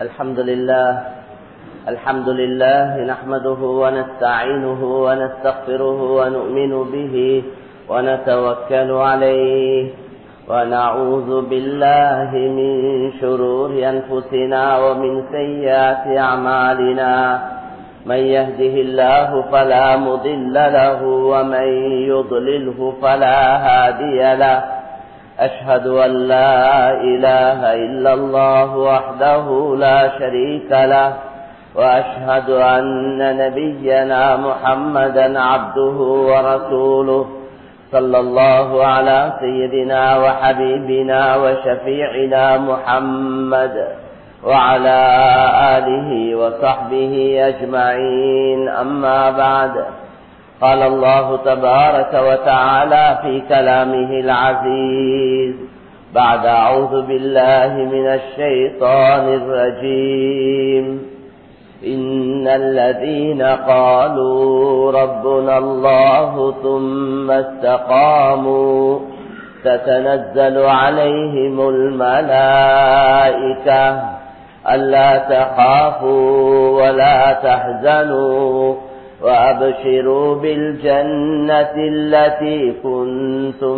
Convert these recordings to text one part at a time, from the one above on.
الحمد لله الحمد لله نحمده ونستعينه ونستغفره ونؤمن به ونتوكل عليه ونعوذ بالله من شرور أنفسنا ومن سيئات أعمالنا من يهده الله فلا مضل له ومن يضلله فلا هادي له أشهد أن لا إله إلا الله وحده لا شريك له وأشهد أن نبينا محمدا عبده ورسوله صلى الله على سيدنا وحبيبنا وشفيعنا محمد وعلى آله وصحبه أجمعين أما بعد قال الله تبارك وتعالى في كلامه العزيز بعد أعوذ بالله من الشيطان الرجيم إن الذين قالوا ربنا الله ثم استقاموا تتنزل عليهم الملائكة ألا تخافوا ولا تحزنوا وأبشروا بالجنة التي كنتم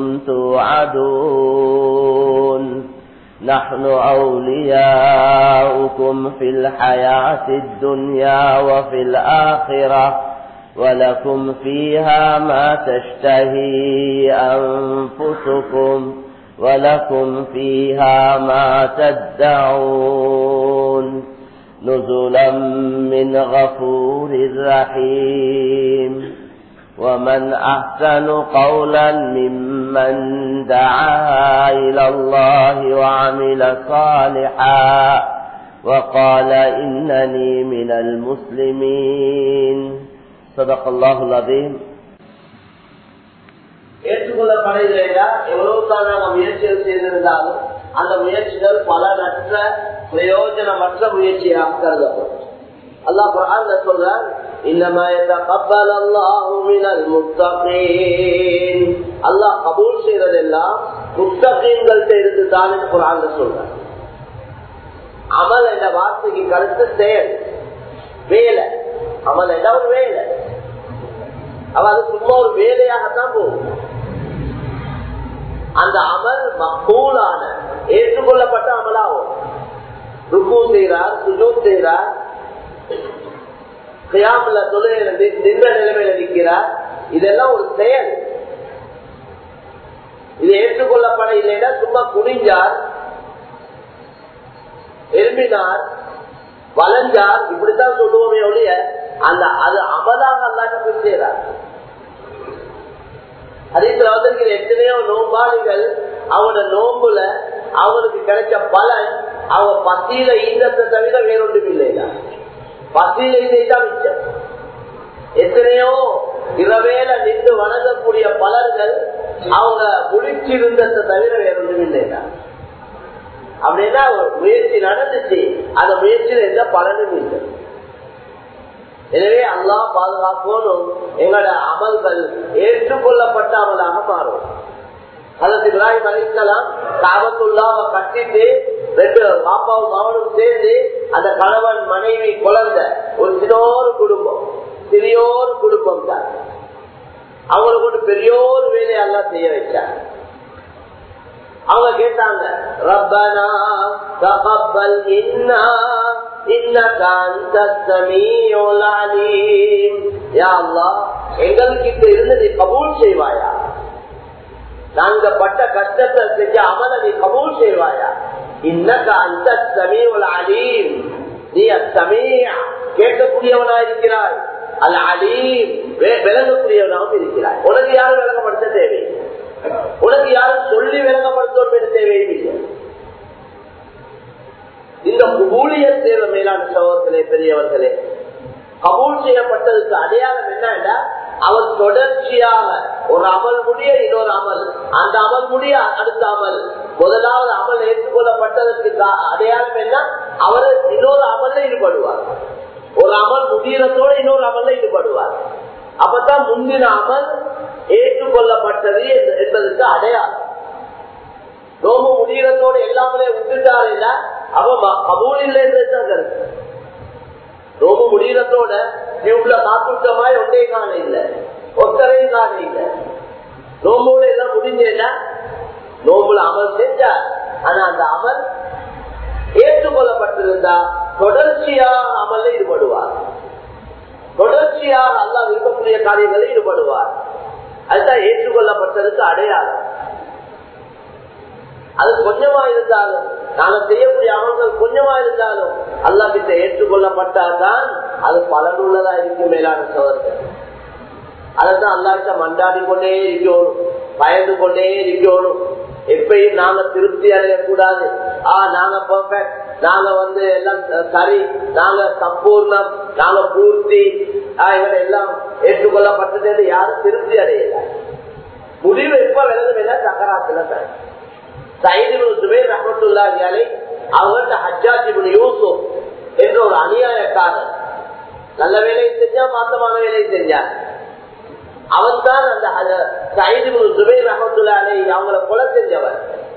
توعدون نحن أولياؤكم في الحياة الدنيا وفي الآخرة ولكم فيها ما تشتهي أنفسكم ولكم فيها ما تدعون نزلا من غفور رحيم ومن أحسن قولا ممن دعا إلى الله وعمل صالحا وقال إنني من المسلمين صدق الله العظيم ஏற்றுக்கொள்ளப்படையிலேயா எவ்வளவு தான் நாங்கள் முயற்சிகள் செய்திருந்தாலும் அந்த முயற்சிகள் பலனற்ற பிரயோஜனமற்ற முயற்சியாக கருதப்படும் அல்லாஹ் குரான் சொல்றான் இன்னமா يتقبل الله من المتقين அல்லாஹ் கபூல் செய்யறதெல்லாம் முத்தகீன்கள் இருந்து தான் குரான் சொல்றான் அமல் என்ற வார்த்தைக்கு கருத்து செயல் வேலை அமல் என்ற ஒரு வேலை அவ அது சும்மா ஒரு வேலையாகத்தான் போகும் அந்த அமல் மக்கூலான ஏற்றுக்கொள்ளப்பட்ட அமலாகும் ருக்கு செய்கிறார் சுஜூத் செய்கிறார் கியாமல தொழில நின்ற நிலைமையில நிற்கிறார் இதெல்லாம் ஒரு செயல் இது ஏற்றுக்கொள்ளப்பட இல்லைன்னா சும்மா குடிஞ்சார் எலும்பினார் வளைஞ்சார் இப்படித்தான் சொல்லுவோமே ஒழிய அந்த அது அமலாக அல்லாட்ட செய்கிறார் அதீத்துல வந்திருக்கிற எத்தனையோ நோம்பாளிகள் அவனோட நோம்புல அவனுக்கு கிடைச்ச பலன் அவங்க பத்தியில ஈந்தத்தை தவிர வேறொன்றும் இல்லையா பத்தியில இதைத்தான் மிச்சம் எத்தனையோ இரவேல நின்று வணங்கக்கூடிய பலர்கள் அவங்க முழிச்சிருந்ததை தவிர வேறொன்றும் இல்லையா அப்படின்னா முயற்சி நடந்துச்சு அந்த முயற்சியில எந்த பலனும் இல்லை எனவே அல்லா பாதுகாக்கணும் எங்களோட அமல்கள் ஏற்றுக்கொள்ளப்பட்ட அமலாக மாறும் அதற்கு இப்ராஹிம் அலிக்கலாம் காபத்துள்ளாவை கட்டிட்டு ரெண்டு பாப்பாவும் அவனும் சேர்ந்து அந்த கணவன் மனைவி குழந்தை ஒரு சின்னோரு குடும்பம் சிறியோர் குடும்பம் தான் அவங்களுக்கு ஒரு பெரியோர் வேலையெல்லாம் செய்ய வச்சாங்க அவங்க கேட்டாங்க ரப்பனா தகப்பல் இன்னா எங்கள்கிட்ட இருந்து நீ கபூல் செய்வாயா நாங்க பட்ட கஷ்டத்தை செஞ்ச அமல நீ கபூல் செய்வாயா இன்னக்க அந்த சமீல் அலீம் நீ அச்சமீயா கேட்கக்கூடியவனா இருக்கிறாய் அல்ல அலீம் விளங்கக்கூடியவனாகவும் இருக்கிறாய் உனக்கு யாரும் விளங்கப்படுத்த தேவையில்லை உனக்கு யாரும் சொல்லி விளங்கப்படுத்தணும் தேவையும் இல்லை இந்த ஊழிய தேவை மேலான சகோதரர்களே பெரியவர்களே கபூல் செய்யப்பட்டதுக்கு அடையாளம் என்னன்னா அவர் தொடர்ச்சியாக ஒரு அமல் முடிய இன்னொரு அமல் அந்த அமல் முடிய அடுத்த அமல் முதலாவது அமல் ஏற்றுக்கொள்ளப்பட்டதற்கு அடையாளம் என்ன அவர் இன்னொரு அமல்ல ஈடுபடுவார் ஒரு அமல் முடியறதோட இன்னொரு அமல்ல ஈடுபடுவார் அப்பதான் முந்தின அமல் ஏற்றுக்கொள்ளப்பட்டது என்பதற்கு அடையாளம் நோம்பு முடிகிறதோடு எல்லாமே விட்டுட்டாருன்னா அப்ப கபூல் இல்லைன்றதுதான் கருத்து ரொம்ப முடிகிறதோட டியூப்ல காத்துட்டமாய் ஒன்றே காண இல்ல ஒத்தரையும் காண இல்ல நோம்போட எல்லாம் முடிஞ்சேன்னா நோம்புல அமல் செஞ்சா ஆனா அந்த அமல் ஏற்றுக்கொள்ளப்பட்டிருந்தா தொடர்ச்சியாக அமல்ல ஈடுபடுவார் தொடர்ச்சியாக அல்லா விரும்பக்கூடிய காரியங்களில் ஈடுபடுவார் அதுதான் ஏற்றுக்கொள்ளப்பட்டதுக்கு அடையாளம் அது கொஞ்சமா இருந்தாலும் நாங்க செய்யக்கூடிய அமல்கள் கொஞ்சமா இருந்தாலும் அல்லா கிட்ட ஏற்றுக்கொள்ளப்பட்டால்தான் அது பலனுள்ளதா இருக்கும் மேலான சோதர்கள் அதைத்தான் அல்லாட்ட மண்டாடி கொண்டே இருக்கணும் பயந்து கொண்டே இருக்கணும் எப்பயும் நாங்க திருப்தி அடையக்கூடாது ஆ நாங்க பர்ஃபெக்ட் நாங்க வந்து எல்லாம் சரி நாங்க சம்பூர்ணம் நாங்க பூர்த்தி இவரை எல்லாம் ஏற்றுக்கொள்ளப்பட்டது யாரும் திருப்தி அடையல முடிவு எப்ப விளங்குதுன்னா சக்கராத்துல தான் சைதிபுல் சுபேர் ரஹமத்துல்லா அலி அவங்கள்ட்ட ஹஜ்ஜாஜிபுல் யூசுப் என்ற ஒரு அநியாயக்காரர் நல்ல வேலையை செஞ்சா மாத்தமான வேலையை செஞ்சார் அவன் தான் அந்த சைதிபுல் சுபேர் ரஹமத்துல்லா அலி அவங்கள கொலை செஞ்சவன்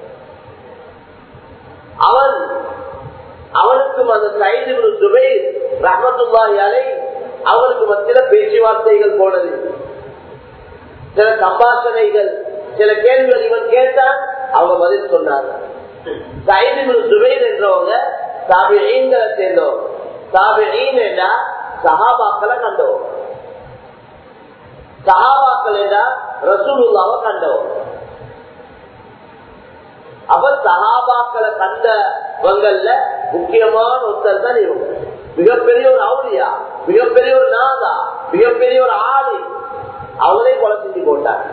அவன் அவனுக்கும் அந்த சைதிபுல் சுபேர் ரஹமத்துல்லா அலை அவனுக்கு மத்தியில பேச்சுவார்த்தைகள் போனது சில சம்பாஷணைகள் சில கேள்விகள் இவன் கேட்டான் அவங்க பதில் சொன்னாங்க சைதிபுல் சுபைர் என்றவங்க சாபிகளை சேர்ந்தவங்க சாபியின் என்றா சஹாபாக்களை கண்டவங்க சஹாபாக்கள் என்றா ரசூலுல்லாவை கண்டவங்க அப்ப சஹாபாக்களை கண்டவங்கல்ல முக்கியமான ஒருத்தர் தான் இவங்க மிகப்பெரிய ஒரு அவுளியா மிகப்பெரிய ஒரு நாதா மிகப்பெரிய ஒரு ஆளி அவங்களே கொலை செஞ்சு போட்டாங்க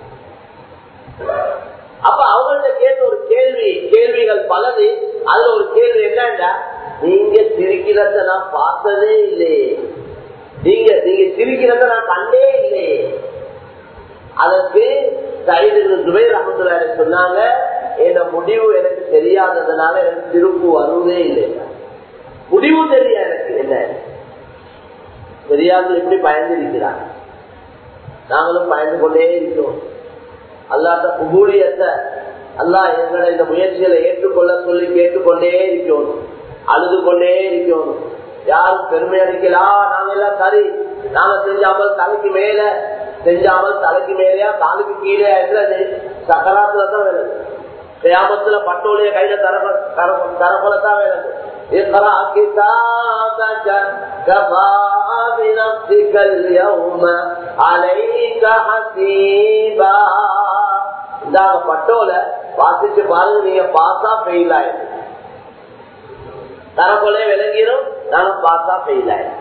அப்ப அவங்கள்ட்ட கேட்ட ஒரு கேள்வி கேள்விகள் பலது அதுல ஒரு கேள்வி என்னன்னா நீங்க சிரிக்கிறத நான் பார்த்ததே இல்லையே நீங்க நீங்க சிரிக்கிறத நான் கண்டே இல்லையே அதற்கு சைது துபைர் அஹமதுல்லாரி சொன்னாங்க என்ன முடிவு எனக்கு தெரியாததுனால எனக்கு திருப்பு வருவதே இல்லை முடிவு தெரியா எனக்கு என்ன தெரியாது எப்படி பயந்து இருக்கிறாங்க நாங்களும் பயந்து கொண்டே இருக்கிறோம் அல்லாட்ட குபூலியத்தை அல்லா எங்களை இந்த முயற்சிகளை ஏற்றுக்கொள்ள சொல்லி கேட்டுக்கொண்டே இருக்கணும் அழுது கொண்டே இருக்கணும் யாரும் பெருமை அடிக்கலாம் நாங்க எல்லாம் சரி நாங்க செஞ்சாமல் தலைக்கு மேல செஞ்சாமல் தலைக்கு மேலேயா காலுக்கு கீழே என்றது சக்கராத்துல தான் வேலை கிராமத்துல பட்டோலிய கையில தரப்போலதான் வேலை اقرأ كتابك كفى بنفسك اليوم عليك حسيبا இந்தாங்க பட்டோல வாசிச்சு பாருங்க நீங்க பாசா ஃபெயில் ஆயிடும் தரப்போலே விளங்கிடும் நானும் பாசா ஃபெயில் ஆயிடும்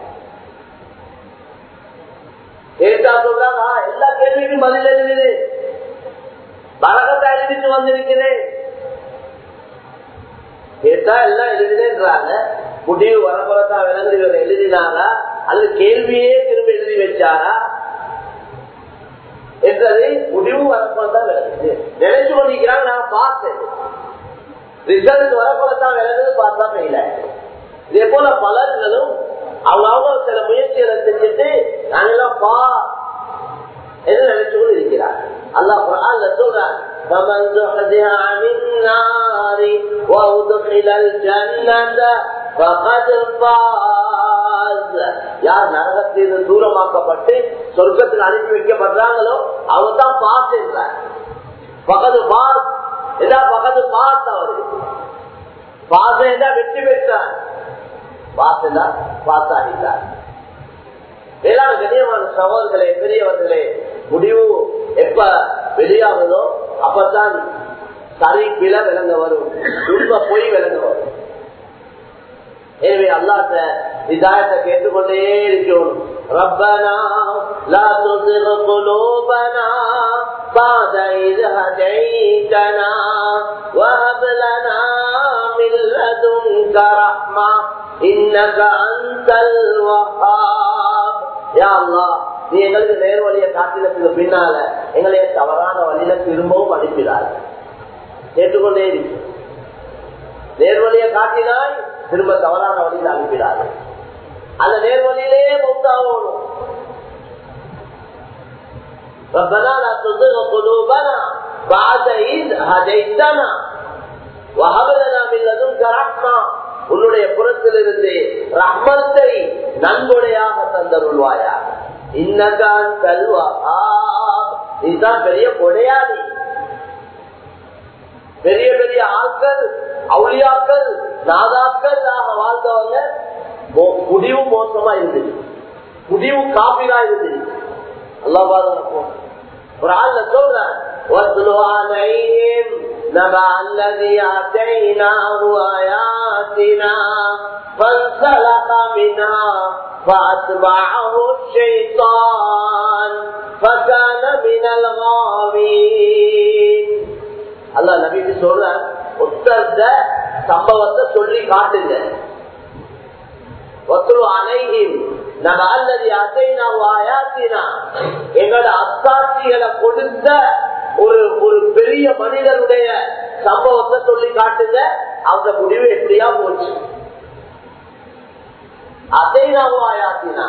கேட்டா சொல்றாங்க எல்லா கேள்விக்கும் பதில் எழுதுது பழக்கத்தை எழுதிட்டு வந்திருக்கிறேன் கேட்டா எல்லாம் எழுதினேன்றாங்க முடிவு வரப்போலதான் விளங்கு இவர் எழுதினாரா அது கேள்வியே திரும்ப எழுதி வச்சாரா என்றதை முடிவு வரப்போலதான் விளங்குது நினைச்சு கொண்டிருக்கிறாங்க நான் பார்த்தேன் ரிசல்ட் வரப்போலதான் விளங்குது பார்த்தா ஃபெயில் இதே போல பலர்களும் அவங்க அவங்க சில முயற்சிகளை செஞ்சுட்டு நாங்கெல்லாம் பா என்று நினைச்சு கொண்டு இருக்கிறார் அல்லாஹ் சொல்றாங்க فمن زحزح عن النار وأدخل الجنة فقد فاز யார் நரகத்தில் தூரமாக்கப்பட்டு சொர்க்கத்துக்கு அனுப்பி வைக்கப்படுறாங்களோ அவங்க தான் பாஸ் என்றார் பகது பாஸ் எதா பகது பாஸ் அவரு பாஸ் என்றா வெற்றி பெற்றார் பாஸ் என்றா பாஸ் ஆகிட்டார் வேளாண் கண்ணியமான சகோதரர்களே பெரியவர்களே முடிவு எப்ப வெளியாகுதோ அப்பதான் சரி பிழ விளங்க வரும் உண்மை பொய் விளங்க வரும் எனவே அல்லாத்த இதாயத்தை கேட்டுக்கொண்டே இருக்கணும் ربنا لا تزغ قلوبنا بعد إذ هديتنا وهب لنا من لدنك رحمة إنك أنت الوهاب يا الله நீ எங்களுக்கு நேர் வழியை காட்டினதுக்கு பின்னால எங்களைய தவறான வழியில திரும்பவும் அனுப்பினார் கேட்டுக்கொண்டே இருக்கு நேர்வழியை காட்டினால் திரும்ப தவறான வழியில் அனுப்பினார் அந்த நேர்வழியிலே மௌத்தாகணும் ربنا لا تزغ قلوبنا بعد إذ هديتنا وهب لنا من لدنك رحمة உன்னுடைய புறத்திலிருந்து ரஹ்மத்தை நன்கொடையாக தந்தருள்வாயா இன்னகான் கல்வா இதுதான் பெரிய கொடையாளி பெரிய பெரிய ஆட்கள் அவுளியாக்கள் நாதாக்கள் வாழ்ந்தவங்க முடிவு மோசமா இருந்தது முடிவு காப்பீரா இருந்தது அல்லா பாருங்க ஒரு ஆள்ல சொல்றேன் وَاتْلُ عَلَيْهِمْ نَبَأَ الَّذِي آتَيْنَاهُ آيَاتِنَا فَانْسَلَخَ مِنْهَا فَأَتْبَعَهُ الشَّيْطَانُ فَكَانَ مِنَ الْغَاوِينَ அல்லாஹ் நபிக்கு சொல்ற ஒத்தந்த சம்பவத்தை சொல்லி காட்டுங்க எங்களோட அத்தாட்சிகளை கொடுத்த ஒரு ஒரு பெரிய மனிதனுடைய சம்பவத்தை சொல்லி காட்டுங்க அந்த முடிவு எப்படியா போச்சு அசைனாவாயாத்தினா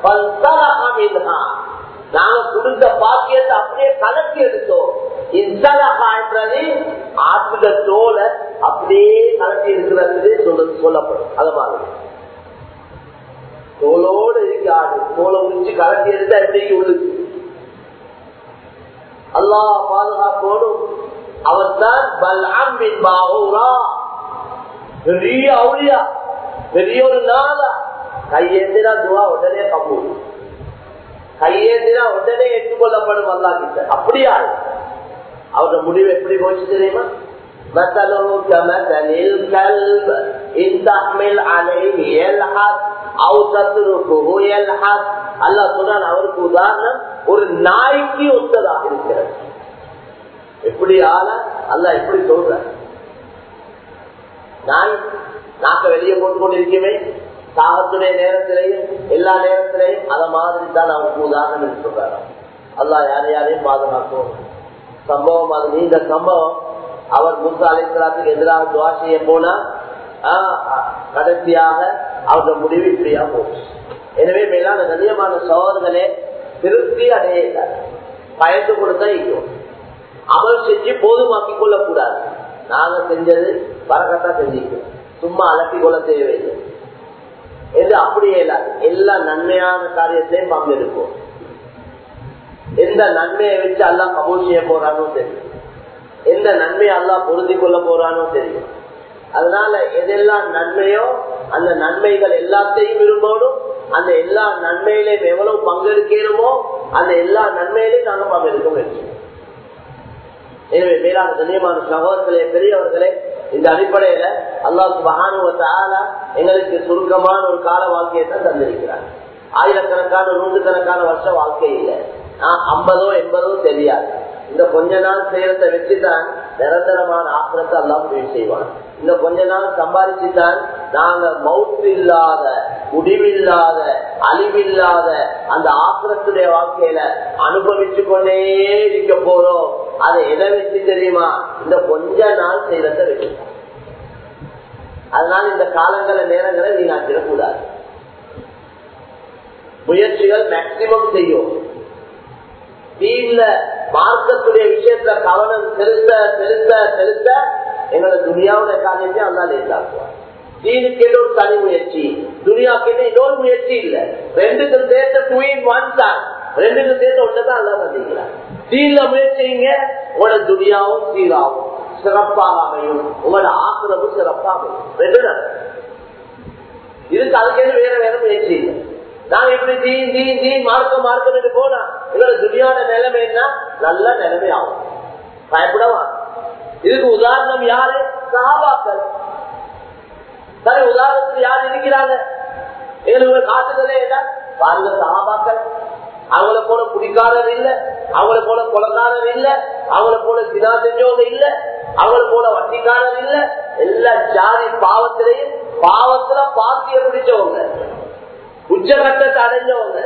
நாங்க கொடுத்த பாக்கியத்தை அப்படியே கலக்கி எடுத்தோம் இன்சலகான்றது ஆற்றுட தோலை அப்படியே கலக்கி இருக்கிறது சொல்றது சொல்லப்படும் அது மாதிரி தோலோடு இருக்கு ஆடு தோலை உரிச்சு கலக்கி எடுத்தா எப்படி உள்ளது அல்லா பாதுகாப்போடும் அவர் தான் பல்அம்பின் பாகூரா பெரிய அவுளியா பெரிய ஒரு நாளா கையேந்திரா துவா உடனே கம்பூர் கையேந்திரா உடனே ஏற்றுக்கொள்ளப்படும் அல்லா கிட்ட அப்படியா அவரோட முடிவு எப்படி போச்சு தெரியுமா مثله كمثل الكلب إن تحمل عليه يلحظ أو تتركه يلحظ الله சொல்றான் அவருக்கு உதாரணம் ஒரு நாய்க்கு ஒத்ததாக இருக்கிறது எப்படி ஆள அல்ல எப்படி சொல்ற நாய் நாக்க வெளியே போட்டு கொண்டிருக்கவே தாகத்துடைய நேரத்திலையும் எல்லா நேரத்திலையும் அத மாதிரி தான் அவருக்கு உதாரணம் சொல்றாரு அல்லா யார் யாரையும் பாதுகாக்கும் சம்பவம் அது நீண்ட சம்பவம் அவர் முசா அலிஸ்லாத்துக்கு எதிராக துவா செய்ய போனா கடைசியாக அவருடைய முடிவு இப்படியா போச்சு எனவே மேலான கண்ணியமான சோதர்களே திருப்தி அடைய பயந்து கொடுத்தா இருக்கும் அமல் செஞ்சு போதுமாக்கி கொள்ள கூடாது நாங்க செஞ்சது வரக்கத்தா செஞ்சிக்கிறோம் சும்மா அலட்டி கொள்ள தேவையில்லை என்று அப்படியே இல்லாது எல்லா நன்மையான காரியத்தையும் பங்கெடுப்போம் எந்த நன்மையை வச்சு எல்லாம் கபூல் செய்ய போறானோ தெரியும் எந்த நன்மையை எல்லாம் பொருந்தி கொள்ள போறானோ தெரியும் அதனால எதெல்லாம் நன்மையோ அந்த நன்மைகள் எல்லாத்தையும் விரும்பணும் அந்த எல்லா நன்மையிலையும் எவ்வளவு பங்கெடுக்கணுமோ அந்த எல்லா நன்மையிலையும் நாங்க பங்கெடுக்க முயற்சி எனவே மேலான கண்ணியமான சகோதரர்களே பெரியவர்களே இந்த அடிப்படையில அல்லாஹ் மகானுவத்தால எங்களுக்கு சுருக்கமான ஒரு கால வாழ்க்கையை தந்திருக்கிறார் ஆயிரக்கணக்கான நூற்றுக்கணக்கான வருஷ வாழ்க்கை இல்லை ஐம்பதோ எண்பதோ தெரியாது இந்த கொஞ்ச நாள் செய்யறதை வச்சுதான் நிரந்தரமான ஆக்கிரத்தை எல்லாம் முடிவு செய்வான் இந்த கொஞ்ச நாள் சம்பாதிச்சுதான் நாங்க மவுத்து இல்லாத முடிவில்லாத அழிவில்லாத அந்த ஆக்கிரத்துடைய வாழ்க்கையில அனுபவிச்சு கொண்டே இருக்க போறோம் அதை எதை வச்சு தெரியுமா இந்த கொஞ்ச நாள் செய்யறதை வச்சு அதனால இந்த காலங்கள நேரங்களை நீங்க அச்சிடக்கூடாது முயற்சிகள் மேக்சிமம் செய்யும் தீன்ல மார்க்கத்துடைய விஷயத்துல கவனம் செலுத்த செலுத்த செலுத்த எங்களோட துணியாவுடைய காரியத்தை அல்லா லேசாக்குவார் தீனுக்கு ஒரு தனி முயற்சி துனியாவுக்கு இன்னொரு முயற்சி இல்ல ரெண்டுக்கும் சேர்த்த டூ இன் ஒன் தான் ரெண்டுக்கும் சேர்த்த ஒன்றுதான் அல்லா பண்ணிக்கிறார் தீன்ல முயற்சிங்க உங்களோட துனியாவும் சீராகும் சிறப்பாக அமையும் உங்களோட ஆக்கிரமும் சிறப்பாக அமையும் ரெண்டு நடக்கும் இதுக்கு அதுக்கு வேற வேற முயற்சி இல்லை நான் இப்படி தீன் தீன் தீன் மார்க்க மார்க்கம் போனா எங்களோட துணியான நிலைமை என்ன நல்ல நிலைமை ஆகும் பயப்படவா இதுக்கு உதாரணம் யாரு சகாபாக்கள் சரி உதாரணத்துக்கு யார் இருக்கிறாங்க எங்களுக்கு காட்டுதலே என்ன பாருங்க சகாபாக்கள் அவங்கள போல குடிக்காரர் இல்ல அவங்கள போல கொலக்காரர் இல்ல அவங்கள போல சினா செஞ்சவங்க இல்ல அவங்கள போல வட்டிக்காரர் இல்ல எல்லா ஜாதி பாவத்திலையும் பாவத்துல பாக்கிய பிடிச்சவங்க உச்சகட்டத்தை அடைஞ்சவங்க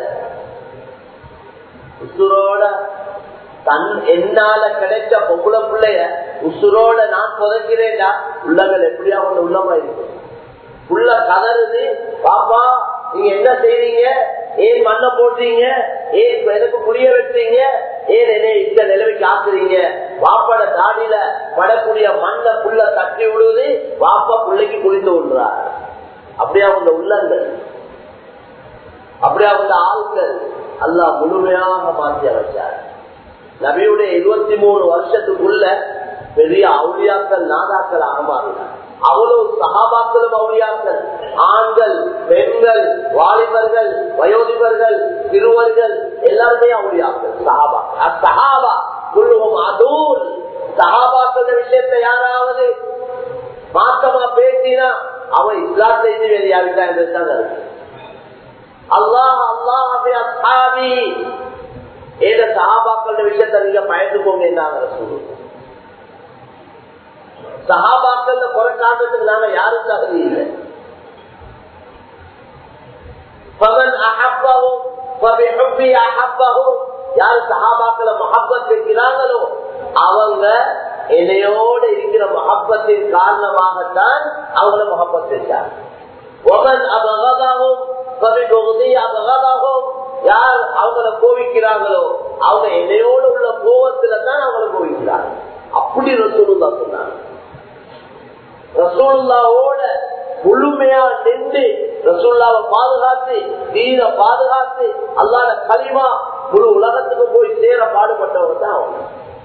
உசுரோட தன் என்னால கிடைச்ச பொம்புல பிள்ளைய உசுரோட நான் புதைக்கிறேன்டா உள்ளங்கள் எப்படியா அவங்க உள்ளமா இருக்கும் உள்ள கதறுது பாப்பா நீங்க என்ன செய்றீங்க ஏன் மண்ணை போடுறீங்க ஏன் எனக்கு புரிய வச்சீங்க ஏன் என்ன இந்த நிலைமைக்கு ஆக்குறீங்க வாப்பட தாடியில படக்கூடிய மண்ணை புள்ள தட்டி விடுவது வாப்பா பிள்ளைக்கு குளித்து விடுறாரு அப்படியே அவங்க உள்ளங்கள் அப்படியே அவங்க ஆட்கள் அல்லாஹ் முழுமையாக மாற்றி அமைச்சார் நபியுடைய இருபத்தி மூணு வருஷத்துக்குள்ள பெரிய அவுளியாக்கள் நாதாக்களாக மாறினார் அவ்வளவு சகாபாக்களும் அவுளியாக்கள் ஆண்கள் பெண்கள் வாலிபர்கள் வயோதிபர்கள் சிறுவர்கள் எல்லாருமே அவுளியாக்கள் சகாபா அசகாபா குழுவும் அதூர் சகாபாக்கள் விஷயத்தை யாராவது மாற்றமா பேசினா அவன் இஸ்லாத்தை வெளியாவிட்டா என்றுதான் இருக்கு அல்லாஹ் அல்லாஹ் அஸ்ஹாபி ஏத சஹாபாக்கள விஷயத்தை நீங்க பயந்துக்கோங்க என்ன சொல்லுங்க சஹாபாக்கள் குறை காரணத்துக்கு நாங்க யாரும் தகுதி இல்லை பவன் அஹப்பவும் பபிஹுப்பி அஹப்பவும் யார் சஹாபாக்களை மஹப்பத் வைக்கிறாங்களோ அவங்க என்னையோட இருக்கிற மஹப்பத்தின் காரணமாகத்தான் அவங்கள மஹப்பத் வச்சாங்க ஒமன் அபகதாகவும் பபிபகுதி அபகதாகவும் யார் அவங்கள கோவிக்கிறாங்களோ அவங்க என்னையோட உள்ள கோபத்துல தான் அவங்கள கோவிக்கிறாங்க அப்படி ரசூலுல்லா சொன்னாங்க ரசூலுல்லாவோட முழுமையா நின்று ரசூல்லாவை பாதுகாத்து தீன பாதுகாத்து அல்லாத களிமா முழு உலகத்துக்கு போய் சேர பாடுபட்டவர் தான் அவங்க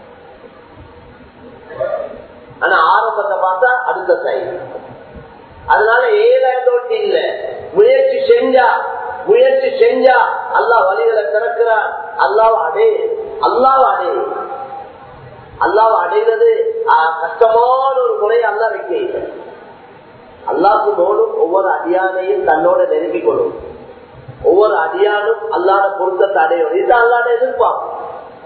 ஆனா ஆரம்பத்தை பார்த்தா அடுத்த சைடு அதனால ஏழாயிரத்தி இல்ல முயற்சி செஞ்சா முயற்சி செஞ்சா அல்லா வழிகளை திறக்கிறான் அல்லாவ அடே அல்லாவ அடே அல்லாவ அடைகிறது கஷ்டமான ஒரு முறையை அல்லா வைக்க அல்லாக்கு நோடும் ஒவ்வொரு அடியானையும் தன்னோட நெருங்கிக் கொள்ளும் ஒவ்வொரு அடியானும் அல்லாத பொருத்தத்தை அடையும் இது அல்லாத எதிர்பார்க்கும்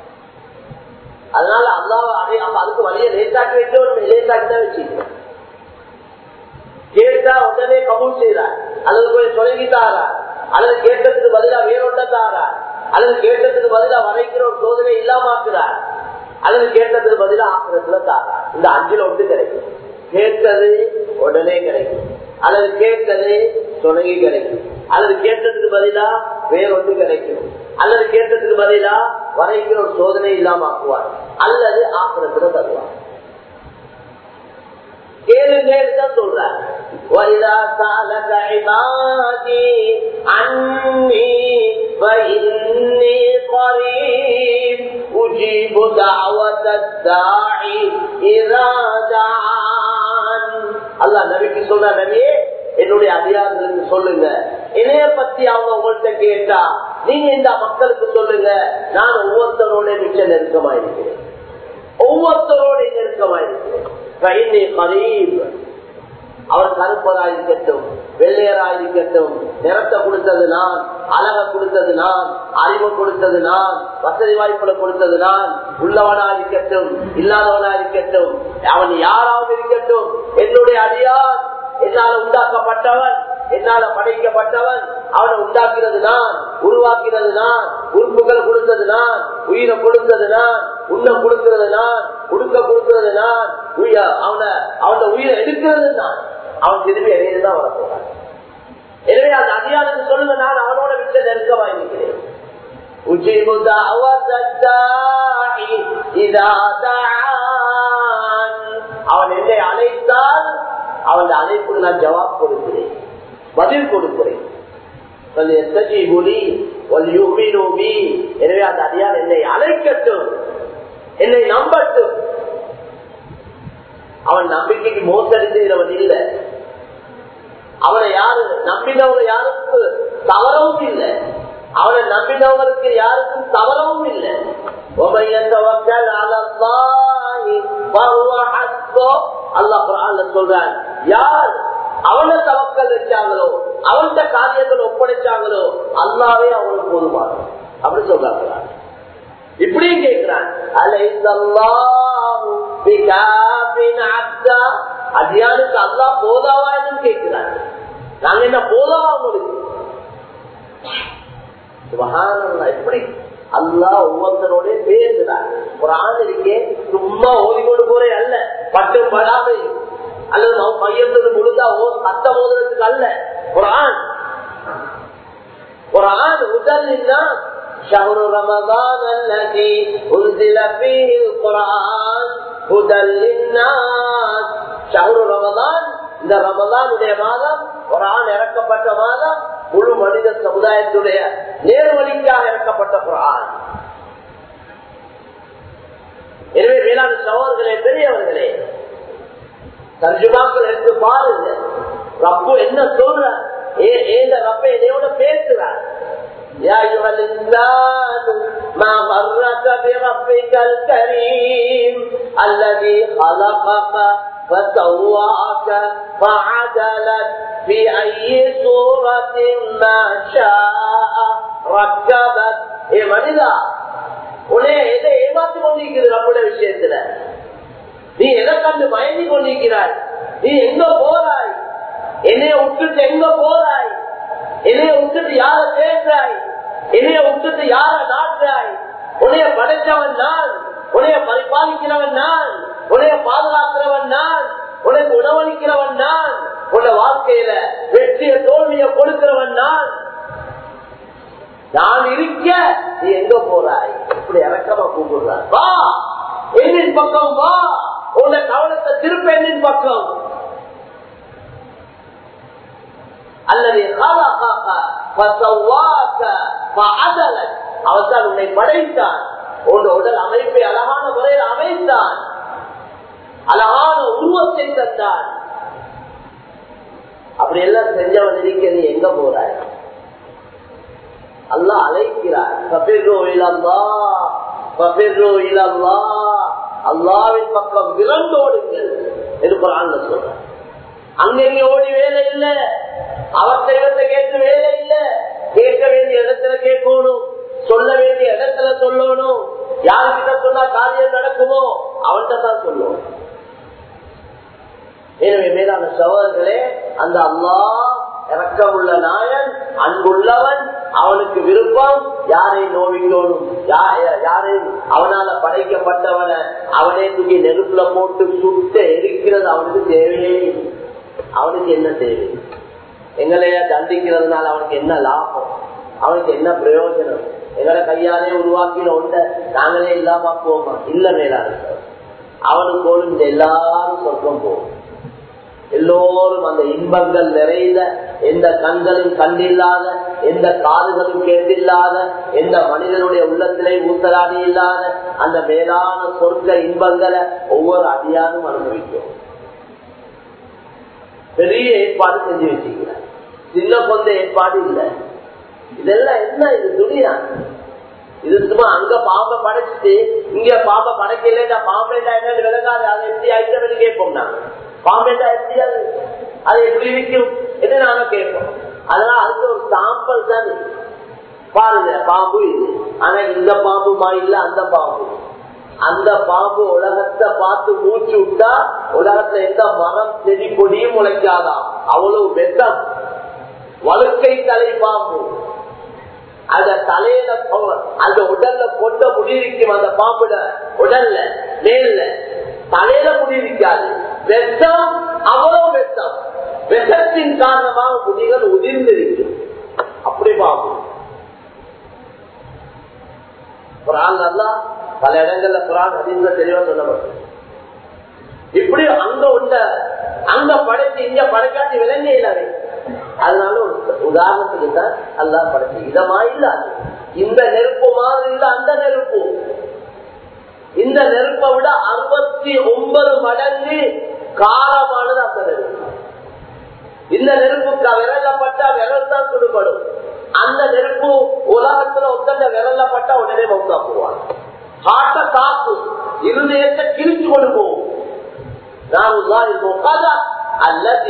அதனால அல்லாவ அடைய அதுக்கு வழியை லேட்டாக்கி வைக்க லேட்டாக்கி தான் வச்சுக்கிறோம் கேட்டா உடனே கபூல் செய்யறார் அல்லது போய் தொடங்கிட்டாரா அல்லது கேட்டதுக்கு பதிலா வேறொண்ட தாரா அல்லது கேட்டதுக்கு பதிலா வரைக்கிற ஒரு சோதனை இல்லாமாக்குறார் அல்லது கேட்டதுக்கு பதிலா ஆக்கிரத்துல தாரா இந்த அஞ்சுல ஒன்று கிடைக்கும் கேட்டது உடனே கிடைக்கும் அல்லது கேட்டது தொடங்கி கிடைக்கும் அல்லது கேட்டதுக்கு பதிலா வேறொன்று கிடைக்கும் அல்லது கேட்டதுக்கு பதிலா வரைக்கிற ஒரு சோதனை இல்லாமக்குவார் அல்லது ஆக்கிரத்துல தருவார் கேளுங்கன்னு தான் சொல்றார் وَإِذَا سَأَلَكَ عِبَادِي عَنِّي فَإِنِّي قَرِيبٌ أُجِيبُ دَعْوَةَ الدَّاعِ إِذَا دَعَانِ அல்லாஹ் நபிக்கு சொல்ற நபியே என்னுடைய அதிகாரங்களுக்கு சொல்லுங்க இணைய பத்தி அவங்க உங்கள்கிட்ட கேட்டா நீங்க இந்த மக்களுக்கு சொல்லுங்க நான் ஒவ்வொருத்தரோட மிச்ச நெருக்கமா இருக்கிறேன் ஒவ்வொருத்தரோட நெருக்கமா இருக்கிறேன் அவர் கருப்பராயிருக்கட்டும் வெள்ளையராயிருக்கட்டும் நிறத்தை கொடுத்தது நான் அழக கொடுத்தது நான் அறிவு கொடுத்தது நான் வசதி வாய்ப்புல கொடுத்தது நான் உள்ளவனாயிருக்கட்டும் இல்லாதவனாயிருக்கட்டும் அவன் யாராவது இருக்கட்டும் என்னுடைய அடியான் என்னால உண்டாக்கப்பட்டவன் என்னால படைக்கப்பட்டவன் அவனை உண்டாக்கினது நான் உருவாக்கினது நான் உறுப்புகள் கொடுத்தது நான் உயிரை கொடுத்தது நான் உண்ண கொடுக்கிறது நான் உடுக்க கொடுக்கிறது நான் அவனை அவன உயிரை எடுக்கிறது நான் அவன் திரும்பி இடையில்தான் வர போறான் எனவே அந்த அதிகாரத்துக்கு சொல்லுங்க நான் அவனோட விட்ட நெருக்கமாக இருக்கிறேன் أجيب دعوة الداعي إذا دعان அவன் என்னை அழைத்தால் அவன் அழைப்புக்கு நான் ஜவாப் கொடுக்கிறேன் பதில் கொடுக்கிறேன் எனவே அந்த அடியார் என்னை அழைக்கட்டும் என்னை நம்பட்டும் அவன் நம்பிக்கைக்கு மோசடி செய்கிறவன் இல்லை அவனை யாரு நம்பினவங்க யாருக்கு தவறவும் இல்லை அவனை நம்பினவங்களுக்கு யாருக்கும் தவறவும் இல்லை சொல்றான் யார் அவனை தவக்கல் வச்சாங்களோ அவன்கிட்ட காரியங்கள் ஒப்படைச்சாங்களோ அல்லாவே அவனுக்கு போதுமான அப்படி சொல்றாங்க இப்படியும் கேட்கிறான் அடியானுக்கு அல்லா போதாவா என்று கேட்கிறான் நாங்க என்ன போதாவா உங்களுக்கு எப்படி அல்லா ஒவ்வொருத்தரோட பேசுறான் ஒரு ஆண் இருக்கே சும்மா ஓதிக்கொண்டு போறே அல்ல பட்டு படாமை அல்லது பையன்றது முழுதா சத்த மோதுறதுக்கு அல்ல ஒரு ஆண் ஒரு ஆண் உடல்னா شهر رمضان الذي أنزل فيه القرآن هدى للناس شهر رمضان இந்த ரமலானுடைய மாதம் ஒரு ஆண் இறக்கப்பட்ட மாதம் முழு மனித சமுதாயத்துடைய நேர்வழிக்காக இறக்கப்பட்ட ஒரு ஆண் எனவே வேளாண் சகோதரர்களே பெரியவர்களே தர்ஜுமாக்கள் எடுத்து பாருங்க ரப்பு என்ன சொல்ற ஏந்த ரப்ப என்னையோட பேசுறார் يا أيها الإنسان ما غرك بربك الكريم الذي خلقك فسواك فعدلك في أي صورة ما شاء ركبك إيه மனிதா உன்னை எதை ஏமாற்றி கொண்டிருக்கிறது நம்முடைய விஷயத்துல நீ எதை கண்டு மயங்கி கொண்டிருக்கிறாய் நீ எங்க போறாய் என்னைய விட்டுட்டு எங்க போறாய் என்னைய விட்டுட்டு யார தேடுறாய் என்னைய விட்டுட்டு யார நாட்டுறாய் உன்னைய படைச்சவன் நான் உன்னைய பரிபாலிக்கிறவன் நான் உன்னைய பாதுகாக்கிறவன் நான் உனக்கு உணவளிக்கிறவன் நான் உன்ன வாழ்க்கையில வெற்றிய தோல்விய கொடுக்கிறவன் நான் நான் இருக்க நீ எங்க போறாய் இப்படி இறக்கமா கூப்பிடுறாய் வா என்னின் பக்கம் வா உன்னை கவனத்தை திருப்ப என்னின் பக்கம் அல்லது அவன் உன்னை படைத்தான் உன் உடல் அமைப்பை அழகான முறையில் அமைத்தான் அழகான உருவத்தை தந்தான் அப்படி எல்லாம் செஞ்சவன் இருக்க நீ எங்க போறாய் அல்லா அழைக்கிறார் அல்லாவின் பக்கம் விரண்டோடுங்கள் என்று சொல்ற அங்கெங்க ஓடி வேலை இல்ல அவர்த்த இடத்தை கேட்டு வேலை இல்ல கேட்க வேண்டிய இடத்துல கேட்கணும் சொல்ல வேண்டிய இடத்துல சொல்லணும் யாருக்கிட்ட சொன்னா காரியம் நடக்குமோ அவன்கிட்ட தான் சொல்லணும் எனவே மேலான சகோதரர்களே அந்த அல்லா இறக்கமுள்ள நாயன் அன்புள்ளவன் அவனுக்கு விருப்பம் யாரை நோவிக்கணும் யாரை அவனால படைக்கப்பட்டவன அவனே தூக்கி நெருப்புல போட்டு சுட்டு எரிக்கிறது அவனுக்கு தேவையே அவனுக்கு என்ன தேவை எங்களைய தண்டிக்கிறதுனால அவனுக்கு என்ன லாபம் அவனுக்கு என்ன பிரயோஜனம் எங்களை கையாலே உருவாக்கின ஒன்றை நாங்களே இல்லாம போமா இல்ல மேலான அவனுக்கு இந்த எல்லாரும் சொர்க்கம் போகும் எல்லோரும் அந்த இன்பங்கள் நிறைந்த எந்த கண்களும் கண்டில்லாத எந்த காதுகளும் கேட்டில்லாத எந்த மனிதனுடைய உள்ளத்திலே ஊத்தலாடி இல்லாத அந்த மேலான சொர்க்க இன்பங்களை ஒவ்வொரு அடியாரும் அனுபவிக்கும் பெரிய ஏற்பாடு செஞ்சு வச்சுக்கிறார் சின்ன கொண்ட ஏற்பாடு இல்லை இதெல்லாம் என்ன இது துணியா இது சும்மா அங்க பாம்பை படைச்சிட்டு இங்க பாம்பை படைக்கல பாம்பேட்டா என்னன்னு விளங்காது அதை எப்படி ஆயிட்டு கேட்போம் நாங்க பாம்பேட்டா எப்படி அது அது எப்படி இருக்கும் என்று நாங்க கேட்போம் அதனால அதுக்கு ஒரு சாம்பல் தான் பாருங்க பாம்பு இது ஆனா இந்த பாம்புமா இல்ல அந்த பாம்பு அந்த பாம்பு உலகத்தை பார்த்து மூச்சு விட்டா உலகத்துல எந்த மரம் செடி கொடியும் முளைக்காதான் அவ்வளவு வெத்தம் வழுக்கை தலை பாம்பு அந்த தலையில அந்த உடல்ல கொண்ட முடியிருக்கும் அந்த பாம்புட உடல்ல மேல தலையில முடியிருக்காது வெத்தம் அவ்வளவு வெத்தம் விஷத்தின் காரணமாக முடிகள் உதிர்ந்திருக்கும் அப்படி பாம்பு குரான் நல்லா பல இடங்கள்ல குரான் அதிக தெளிவா சொல்லப்படும் இப்படி அங்க உண்ட அங்க படைச்சு இங்க படைக்காட்டி விளங்க இல்லாவே அதனால ஒரு உதாரணத்துக்கு தான் அல்லா படைச்சு இதமா இல்லாது இந்த நெருப்பு மாதிரி இல்ல அந்த நெருப்பு இந்த நெருப்பை விட அறுபத்தி ஒன்பது மடங்கு காரமானது அந்த நெருப்பு இந்த நெருப்புக்கு விரலப்பட்டா விரல் தான் சுடுபடும் அந்த நெருப்பு உலகத்துல ஒத்தந்த விரலப்பட்டா உடனே மௌத்தா போவாங்க ஹார்ட்ட காப்பு இருதயத்தை கிழிச்சு கொண்டு போகும் அல்லது